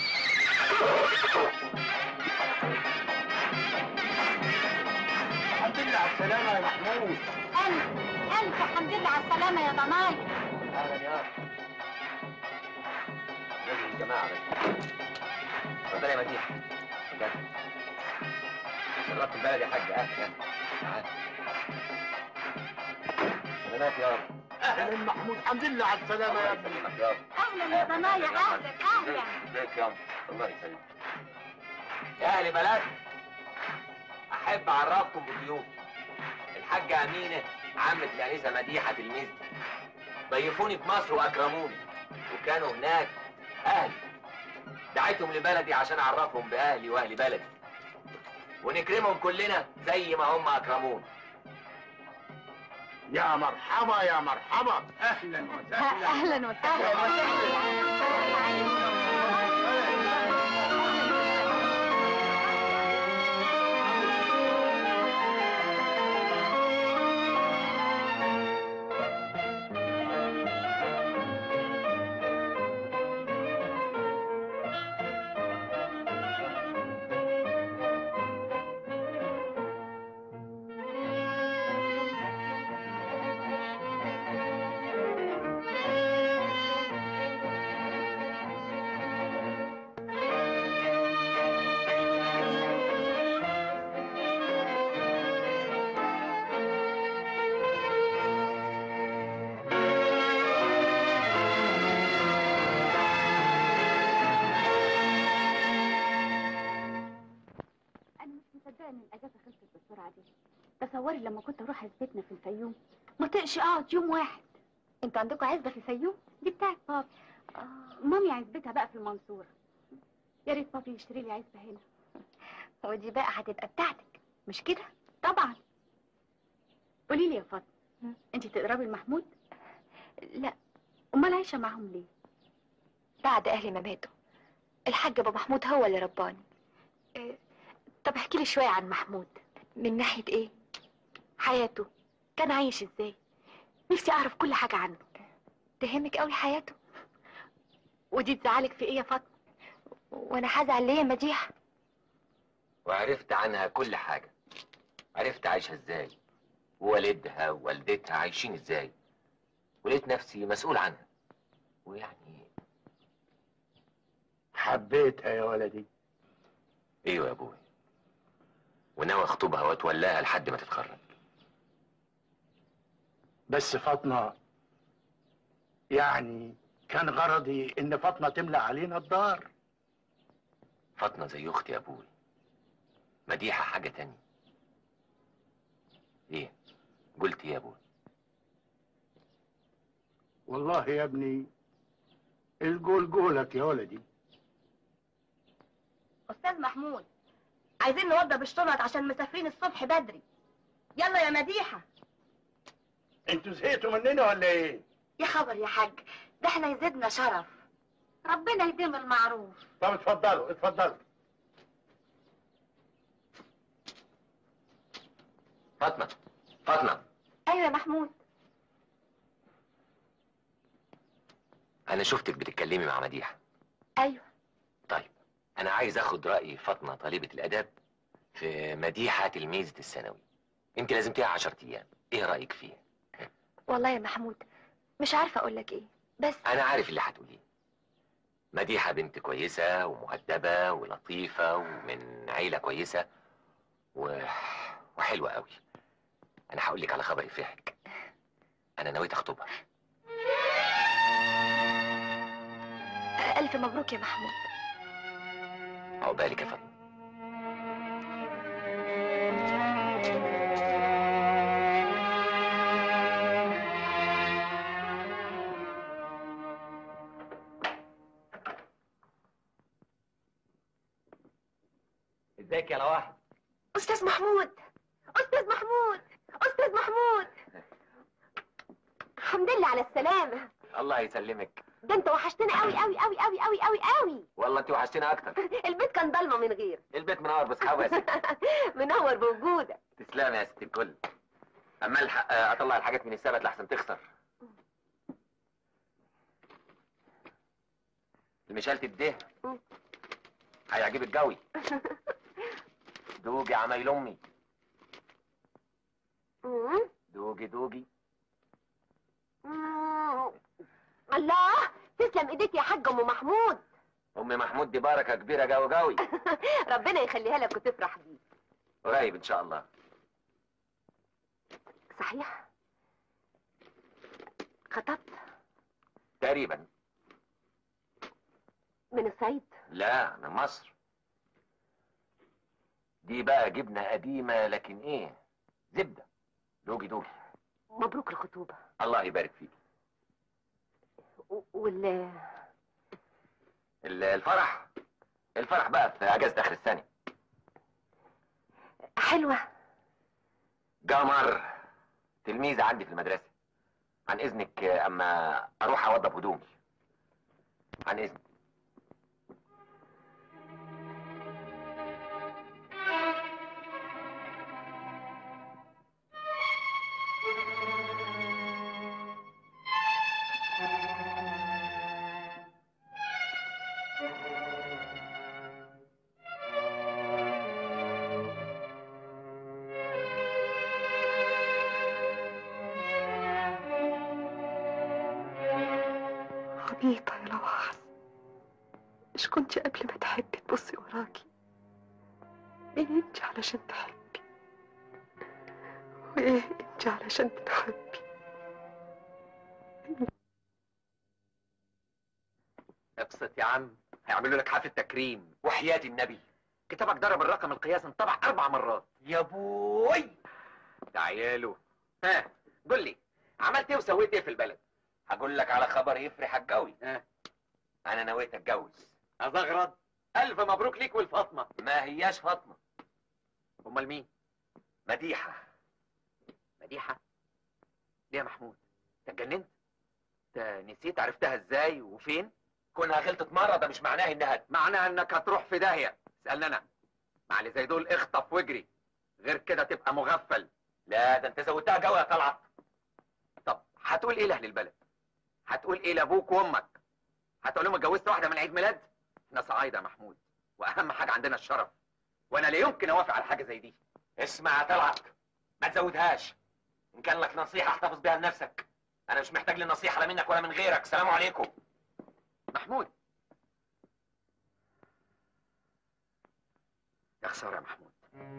الحمد لله على السلامة يا محمود ألف ألف حمد لله على السلامة يا ضناي اهلا يا لازم الجماعة بس اتفضلي يا مديحة جد شرفت البلد يا حاج اهلا تعال سلامات يا اهلا محمود الحمد لله على السلامة يا ابني أهلا يا ضناي أهلا أهلا ازيك يا الله يسلمك يا اهل بلد احب اعرفكم بضيوف الحاجة امينة عمة الانسة مديحة تلميذتي ضيفوني في مصر واكرموني وكانوا هناك اهلي دعيتهم لبلدي عشان اعرفهم باهلي واهل بلدي ونكرمهم كلنا زي ما هم اكرمونا يا مرحبا يا مرحبا اهلا وسهلا أهلا وسهلا أنا مش مصدقة إن الأجازة خلصت بالسرعة دي تصوري لما كنت أروح عزبتنا في الفيوم ما طقش أقعد يوم واحد أنتوا عندكم عزبة في الفيوم؟ دي بتاعت بابي مامي عزبتها بقى في المنصورة يا ريت بابي يشتري لي عزبة هنا ودي بقى هتبقى بتاعتك مش كده؟ طبعا قولي لي يا فاطمة أنت تقربي لمحمود؟ لا أمال عايشة معاهم ليه؟ بعد أهلي ما ماتوا الحاج أبو محمود هو اللي رباني طب احكي لي شوية عن محمود من ناحية إيه؟ حياته كان عايش ازاي نفسي اعرف كل حاجة عنه تهمك قوي حياته ودي تزعلك في ايه يا فاطمة وأنا هزعل ليه يا مديحة وعرفت عنها كل حاجة عرفت عايشة ازاي ووالدها ووالدتها عايشين ازاي ولقيت نفسي مسؤول عنها ويعني حبيتها يا ولدي ايوه يا ابوي وناوي اخطبها واتولاها لحد ما تتخرج بس فاطمة يعني كان غرضي ان فاطمة تملى علينا الدار فاطمة زي اختي يا ابوي مديحة حاجة تانية ايه قلت إيه يا ابوي والله يا ابني الجول جولك يا ولدي استاذ محمود عايزين نوضب الشنط عشان مسافرين الصبح بدري يلا يا مديحه انتوا زهقتوا مننا ولا ايه؟ يا خبر يا حاج ده احنا يزيدنا شرف ربنا يديم المعروف طب اتفضلوا اتفضلوا فاطمة فاطمة ايوه يا محمود انا شفتك بتتكلمي مع مديحه ايوه طيب انا عايز اخد راي فاطمه طالبه الاداب في مديحه تلميذه الثانوي انت لازمتيها 10 ايام ايه رايك فيها والله يا محمود مش عارفه اقول لك ايه بس انا عارف اللي هتقوليه مديحه بنت كويسه ومؤدبه ولطيفه ومن عيله كويسه و... وحلوه قوي انا هقول لك على خبر يفرحك انا نويت اخطبها الف مبروك يا محمود عقبالك يا فاطمه ازيك يا لواحد استاذ محمود استاذ محمود استاذ محمود الحمد لله على السلامه الله يسلمك ده انت وحشتنا قوي قوي قوي قوي قوي قوي قوي والله انت وحشتينا اكتر البيت كان ضلمه من غير البيت منور باصحابه يا ست منور بوجودك تسلم يا ست الكل اما الحق آه، اطلع الحاجات من السبت لحسن تخسر المشالة الده هيعجبك قوي دوجي عمايل امي مم. دوجي دوجي مم. الله تسلم ايديك يا حاج ام محمود ام محمود دي بركه كبيره قوي قوي ربنا يخليها لك وتفرح بيه قريب ان شاء الله صحيح خطبت تقريبا من الصعيد لا من مصر دي بقى جبنه قديمه لكن ايه زبده دوجي دوجي مبروك الخطوبه الله يبارك فيك و- وال ال- الفرح الفرح بقى في اجازه اخر السنه حلوه قمر تلميذه عندي في المدرسه عن اذنك آه، اما اروح اوضب هدومي عن اذنك عبيطة يا لوحظ مش كنت قبل ما تحبي تبصي وراكي ايه انت علشان تحبي وايه انت علشان تتحبي ابسط يا عم هيعملوا لك حفله تكريم وحياه النبي كتابك ضرب الرقم القياسي انطبع اربع مرات يا بوي ده عياله ها قول لي عملت ايه وسويت ايه في البلد هقول لك على خبر يفرحك قوي ها انا نويت اتجوز ازغرد الف مبروك ليك والفاطمه ما هياش فاطمه امال مين مديحه مديحه ليه يا محمود انت اتجننت انت نسيت عرفتها ازاي وفين كونها غلطت مره ده مش معناه انها معناها انك هتروح في داهيه اسالني انا مع اللي زي دول اخطف واجري غير كده تبقى مغفل لا ده انت زودتها جو يا طلعت طب هتقول ايه لاهل البلد هتقول ايه لابوك وامك هتقول لهم اتجوزت واحده من عيد ميلاد احنا صعايده يا محمود واهم حاجه عندنا الشرف وانا لا يمكن اوافق على حاجه زي دي اسمع يا طلعت ما تزودهاش ان كان لك نصيحه احتفظ بيها لنفسك انا مش محتاج للنصيحه لا منك ولا من غيرك سلام عليكم محمود يا خساره يا محمود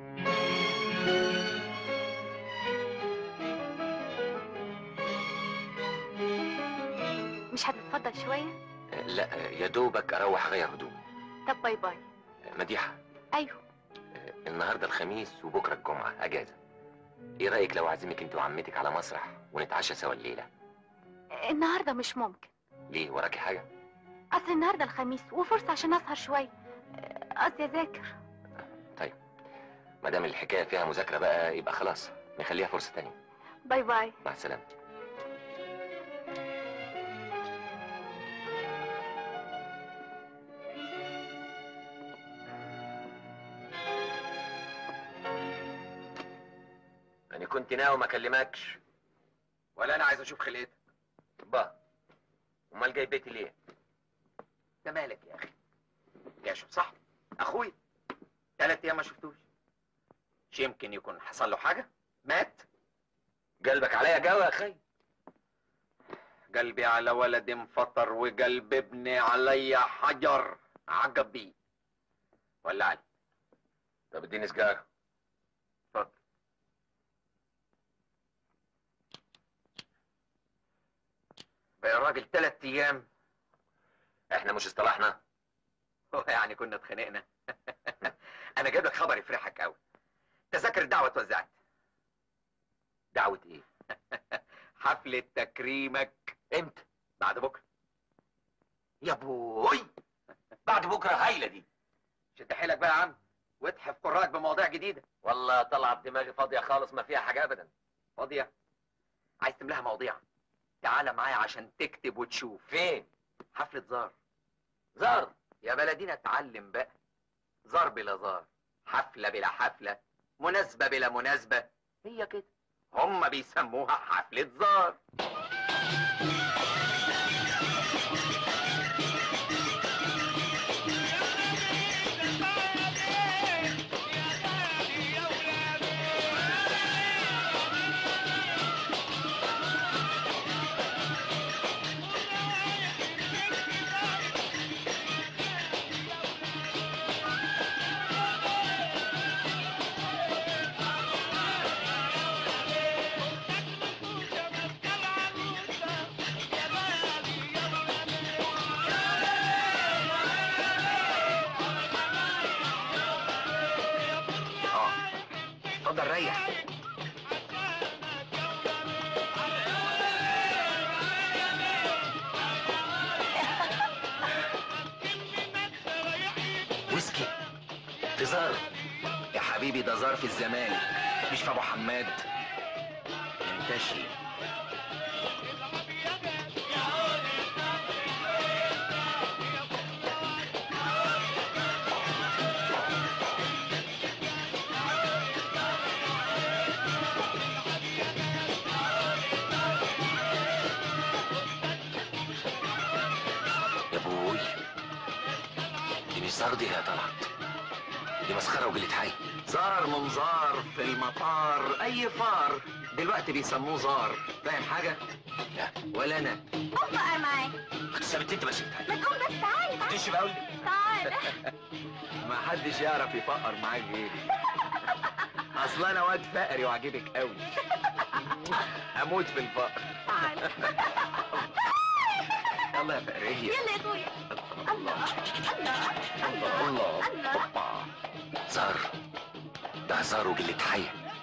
مش هتتفضل شويه لا يا دوبك اروح اغير هدومي طب باي باي مديحه ايوه النهارده الخميس وبكره الجمعه اجازه ايه رايك لو اعزمك انت وعمتك على مسرح ونتعشى سوا الليله النهارده مش ممكن ليه وراكي حاجه اصل النهارده الخميس وفرصه عشان اسهر شويه قصدي اذاكر طيب ما دام الحكايه فيها مذاكره بقى يبقى خلاص نخليها فرصه تانية باي باي مع السلامه انا كنت ناوي ما اكلمكش ولا انا عايز اشوف خلقتك با امال جاي بيتي ليه ده مالك يا اخي كاشف صح اخوي ثلاث ايام ما شفتوش مش يمكن يكون حصل له حاجه مات قلبك عليا جو يا اخي قلبي على ولد انفطر وقلب ابني عليا حجر عقب بيه ولع لي طب اديني سجاره اتفضل بقى يا راجل ثلاث ايام احنا مش اصطلحنا هو يعني كنا اتخانقنا انا جايب لك خبر يفرحك قوي تذاكر الدعوه اتوزعت دعوه ايه حفله تكريمك امتى بعد بكره يا بوي بعد بكره هايله دي شد حيلك بقى يا عم واتحف قراك بمواضيع جديده والله طلعت دماغي فاضيه خالص ما فيها حاجه ابدا فاضيه عايز تملاها مواضيع تعالى معايا عشان تكتب وتشوف فين حفله زار زار يا بلدينا اتعلم بقى زار بلا زار حفله بلا حفله مناسبه بلا مناسبه هي كده هم بيسموها حفله زار اه اتفضل ريح ويسكي في زار يا حبيبي ده زار في الزمالك مش في ابو حماد انتشي يا ابوي دي مش زار دي يا طلعت دي مسخره وقله حي زار منظار في المطار اي فار دلوقتي بيسموه زار فاهم حاجه لا ولا انا قوم بقى معايا سابت انت بس ما تقوم بس تعالى تعالى تشي بقى تعالى ما حدش يعرف يفقر معاك غيري اصل انا واد فقري وعجبك قوي اموت في الفقر تعالى يلا يا فقريه يلا يا اخويا الله الله الله الله الله زار ده زار وقله حي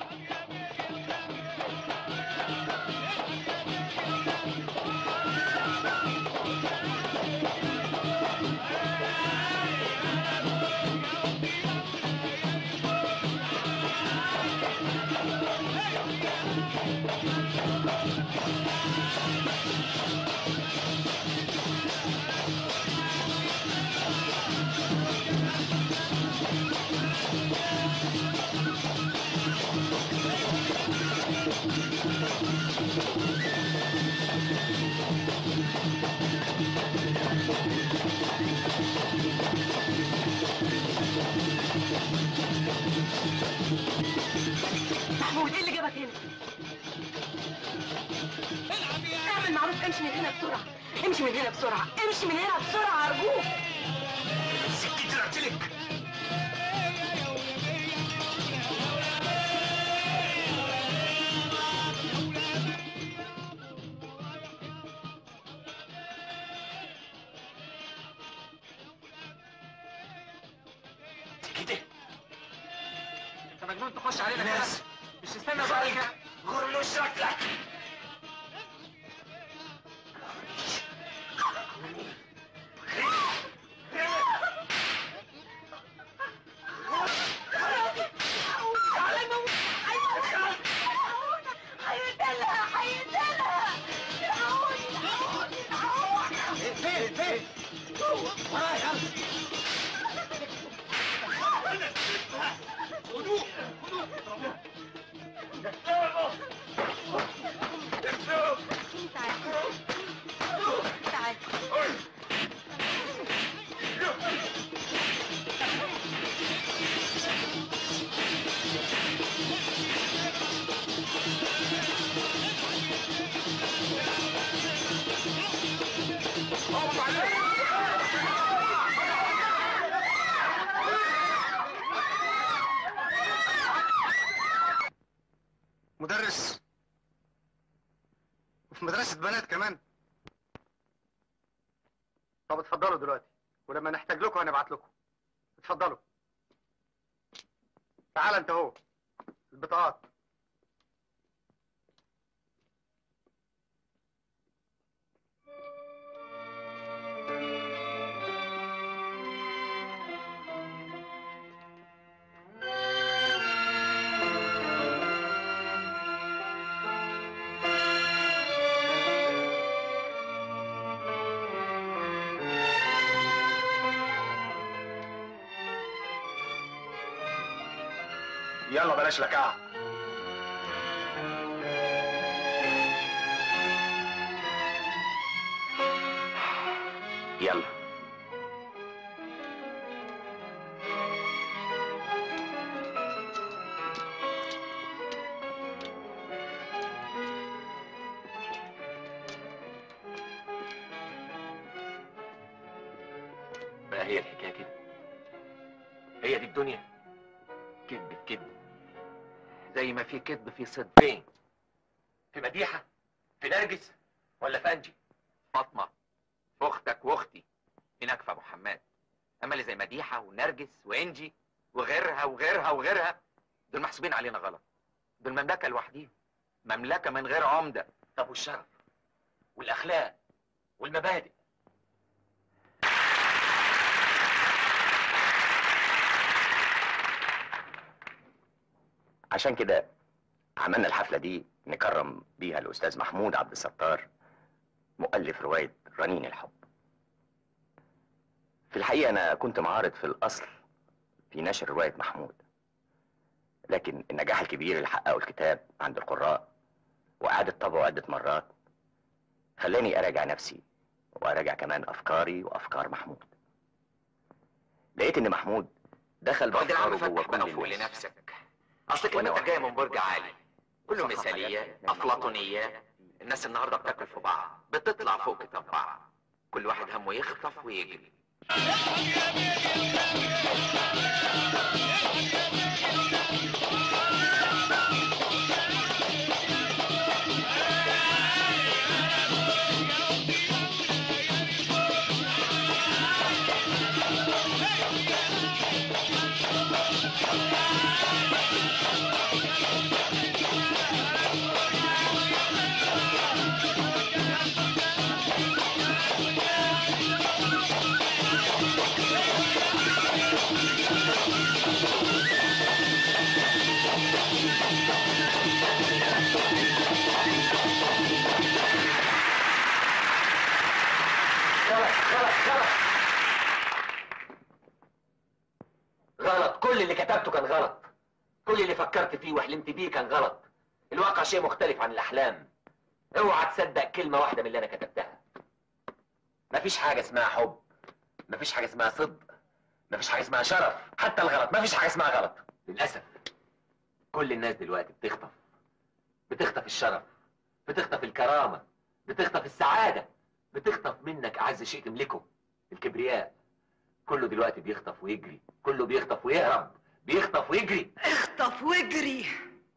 محمود ايه اللي جابك هنا؟ اعمل معروف امشي من هنا بسرعة امشي من هنا بسرعة امشي من هنا بسرعة أرجوك سكتي قلت لك كده انت مجنون تخش علينا كده ناس مش تستنى بقى كده غرلو شكلك حيدلها حيدلها العوني العوني العوني فين فين ورايا خدوه خدوه مدرس وفي مدرسة بنات كمان طب اتفضلوا دلوقتي ولما نحتاج لكم هنبعت لكم اتفضلوا تعال انت اهو البطاقات يلا بلاش لكعة يلا بقى هي الحكايه كده هي دي الدنيا كذب في كذب زي ما في كذب في صدق فين في مديحه في نرجس ولا في انجي فاطمه اختك واختي هناك في ابو حماد اما اللي زي مديحه ونرجس وانجي وغيرها وغيرها وغيرها دول محسوبين علينا غلط دول مملكه لوحديهم مملكه من غير عمده طب والشرف والاخلاق والمبادئ عشان كده عملنا الحفلة دي نكرم بيها الأستاذ محمود عبد الستار مؤلف رواية رنين الحب في الحقيقة أنا كنت معارض في الأصل في نشر رواية محمود لكن النجاح الكبير اللي حققه الكتاب عند القراء وإعادة طبعه عدة مرات خلاني أراجع نفسي وأراجع كمان أفكاري وأفكار محمود لقيت إن محمود دخل واد العم بأفكاره جوه فتح بقى كل فوق الناس لنفسك اصل كلمتك جايه من برج عالي كله مثاليه افلاطونيه الناس النهارده بتاكل في بعض بتطلع فوق كتاب بعض كل واحد همه يخطف ويجري غلط غلط غلط غلط كل اللي كتبته كان غلط كل اللي فكرت فيه وحلمت بيه كان غلط الواقع شيء مختلف عن الأحلام اوعى تصدق كلمة واحدة من اللي أنا كتبتها مفيش حاجة اسمها حب مفيش حاجة اسمها صدق مفيش حاجة اسمها شرف حتى الغلط مفيش حاجة اسمها غلط للأسف كل الناس دلوقتي بتخطف بتخطف الشرف بتخطف الكرامة بتخطف السعادة بتخطف منك أعز شيء تملكه الكبرياء كله دلوقتي بيخطف ويجري كله بيخطف ويهرب بيخطف ويجري اخطف واجري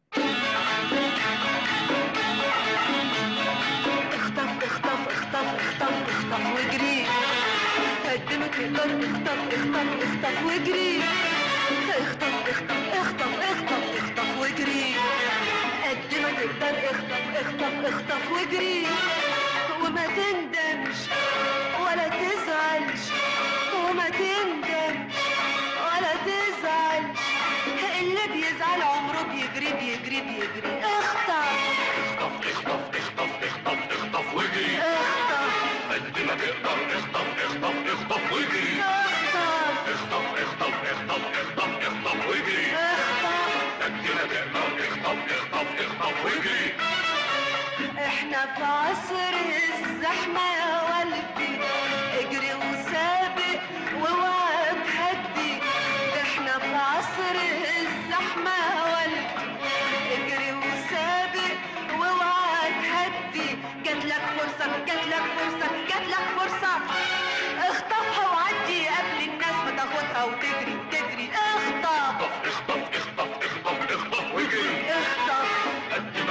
اخطف اخطف اخطف اخطف اخطف واجري قد ما تقدر اخطف اخطف اخطف واجري اخطف اخطف اخطف اخطف اخطف واجري قد ما تقدر اخطف اخطف اخطف واجري وما تندمش ولا تزعلش وما تندمش ولا تزعلش اللي بيزعل عمره بيجري بيجري بيجري اخطف اخطف اخطف اخطف اخطف واجري اخطف قد ما تقدر اخطف اخطف اخطف واجري اخطف اخطف اخطف اخطف اخطف اخطف واجري قد ما تقدر اخطف اخطف اخطف واجري احنا في عصر الزحمة يا والدي اجري وسابق واوعى تهدي احنا في عصر الزحمة يا والدي اجري وسابق واوعى تهدي جاتلك فرصة جاتلك فرصة جاتلك فرصة اخطفها وعدي قبل الناس ما تاخدها وتجري وتجري اخطف اخطف اخطف اخطف اخطف واجري اخطف قد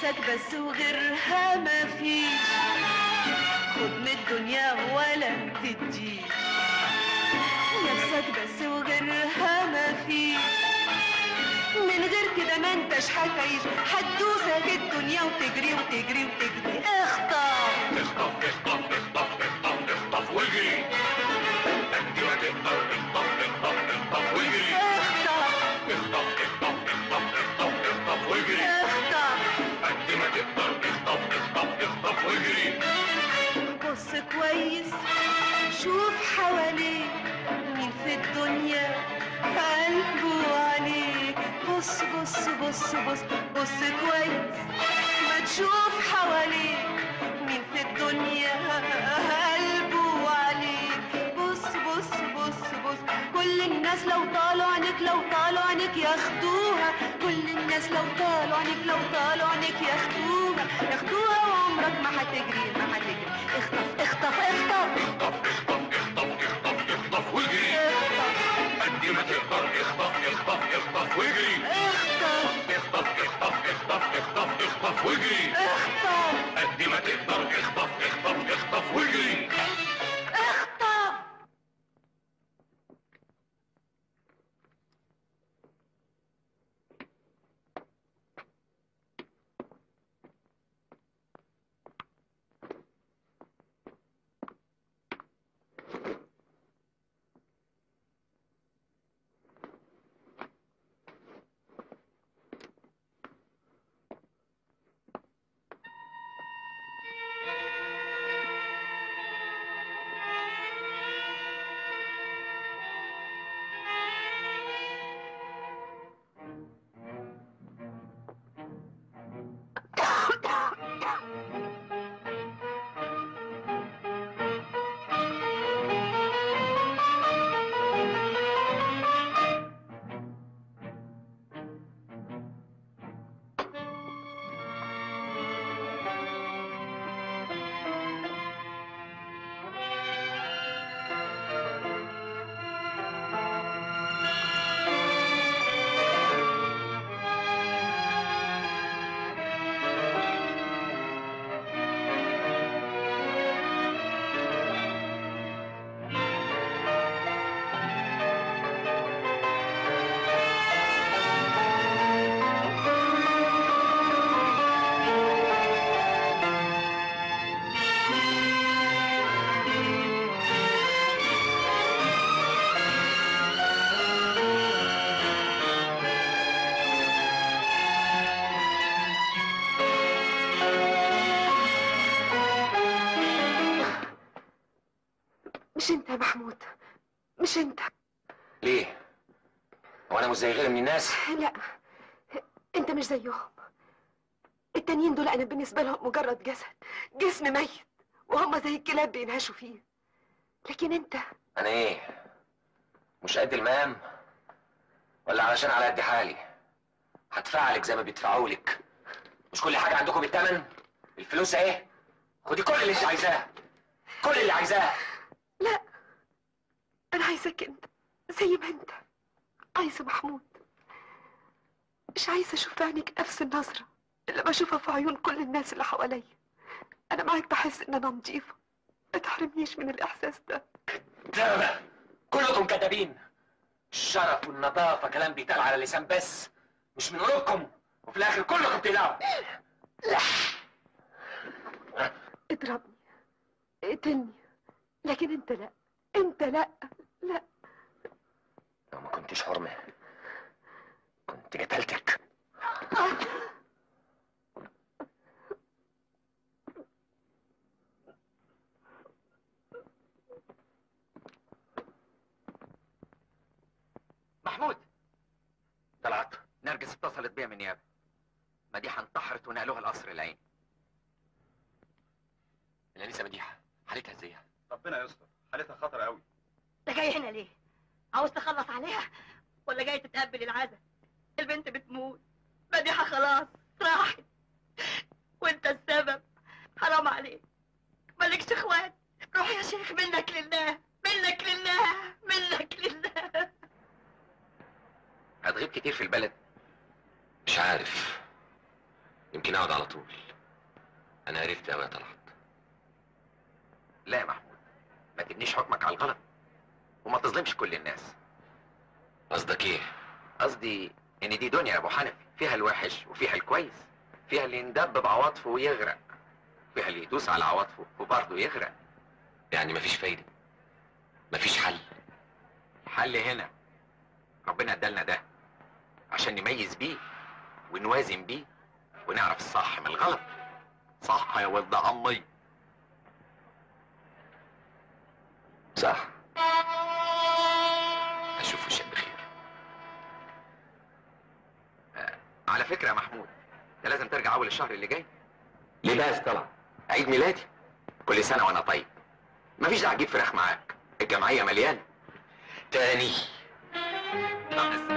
نفسك بس وغيرها ما فيش خد من الدنيا ولا تديش نفسك بس وغيرها ما فيش من غير كده ما انتش هتعيش هتدوسك الدنيا وتجري وتجري وتجري اخطر اخطف اخطف اخطف اخطف اخطف واجري قد ما تقدر اخطف اخطف اخطف واجري اخطف اخطف اخطف اخطف اخطف اخطف واجري اخطف قد ما تقدر اخطف اخطف اخطف واجري بص كويس شوف حواليك مين في الدنيا قلبه عليك بص بص بص بص بص كويس ما تشوف حواليك مين في الدنيا قلبه عليك بص بص بص بص كل الناس لو طالوا عينيك لو طالوا عينيك ياخدوها كل الناس لو طالوا عينيك لو طالوا عينيك ياخدوها ياخدوها وعمرك ما هتجري ما هتجري اخطف اخطف اخطف اخطف واجري قد ما تقدر اخطف اخطف اخطف واجري اخطف اخطف اخطف اخطف اخطف اخطف واجري اخطف قد ما تقدر اخطف اخطف اخطف واجري اخطف مش انت يا محمود مش انت ليه؟ هو انا مش زي غيري من الناس؟ لا انت مش زيهم التانيين دول انا بالنسبه لهم مجرد جسد جسم ميت وهم زي الكلاب بينهشوا فيه لكن انت انا ايه؟ مش قد المقام؟ ولا علشان على قد حالي؟ هدفعلك زي ما بيدفعوا لك مش كل حاجه عندكم بالثمن؟ الفلوس اهي خدي كل اللي انت عايزاه كل اللي عايزاه لا انا عايزك انت زي ما انت عايزه محمود مش عايزه اشوف في عينيك نفس النظره اللي بشوفها في عيون كل الناس اللي حواليا انا معاك بحس ان انا نظيفه ما تحرمنيش من الاحساس ده كذابة كلكم كذابين الشرف والنظافة كلام بيتقال على اللسان بس مش من قلوبكم وفي الآخر كلكم بتلعبوا اضربني اقتلني لكن انت لا انت لا لا لو ما كنتش حرمة كنت قتلتك محمود طلعت نرجس اتصلت بيا من النيابة مديحة انتحرت ونقلوها القصر العيني الأنسة مديحة حالتها ازاي؟ ربنا يستر حالتها خطر قوي انت جاي هنا ليه؟ عاوز تخلص عليها ولا جاي تتقبل العزا؟ البنت بتموت مديحة خلاص راحت وانت السبب حرام عليك مالكش اخوات روح يا شيخ منك لله منك لله منك لله هتغيب كتير في البلد مش عارف يمكن اقعد على طول انا عرفت قوي يا طلعت لا يا محمود ما تبنيش حكمك على الغلط وما تظلمش كل الناس قصدك ايه قصدي ان دي دنيا يا ابو حنفي فيها الوحش وفيها الكويس فيها اللي يندب بعواطفه ويغرق فيها اللي يدوس على عواطفه وبرضه يغرق يعني مفيش فايده مفيش حل الحل هنا ربنا ادالنا ده عشان نميز بيه ونوازن بيه ونعرف الصح من الغلط صح يا ولد عمي صح اشوف وشك بخير على فكره يا محمود انت لازم ترجع اول الشهر اللي جاي ليه بقى طلع عيد ميلادي كل سنه وانا طيب مفيش داعي تجيب فراخ معاك الجمعيه مليانه تاني طب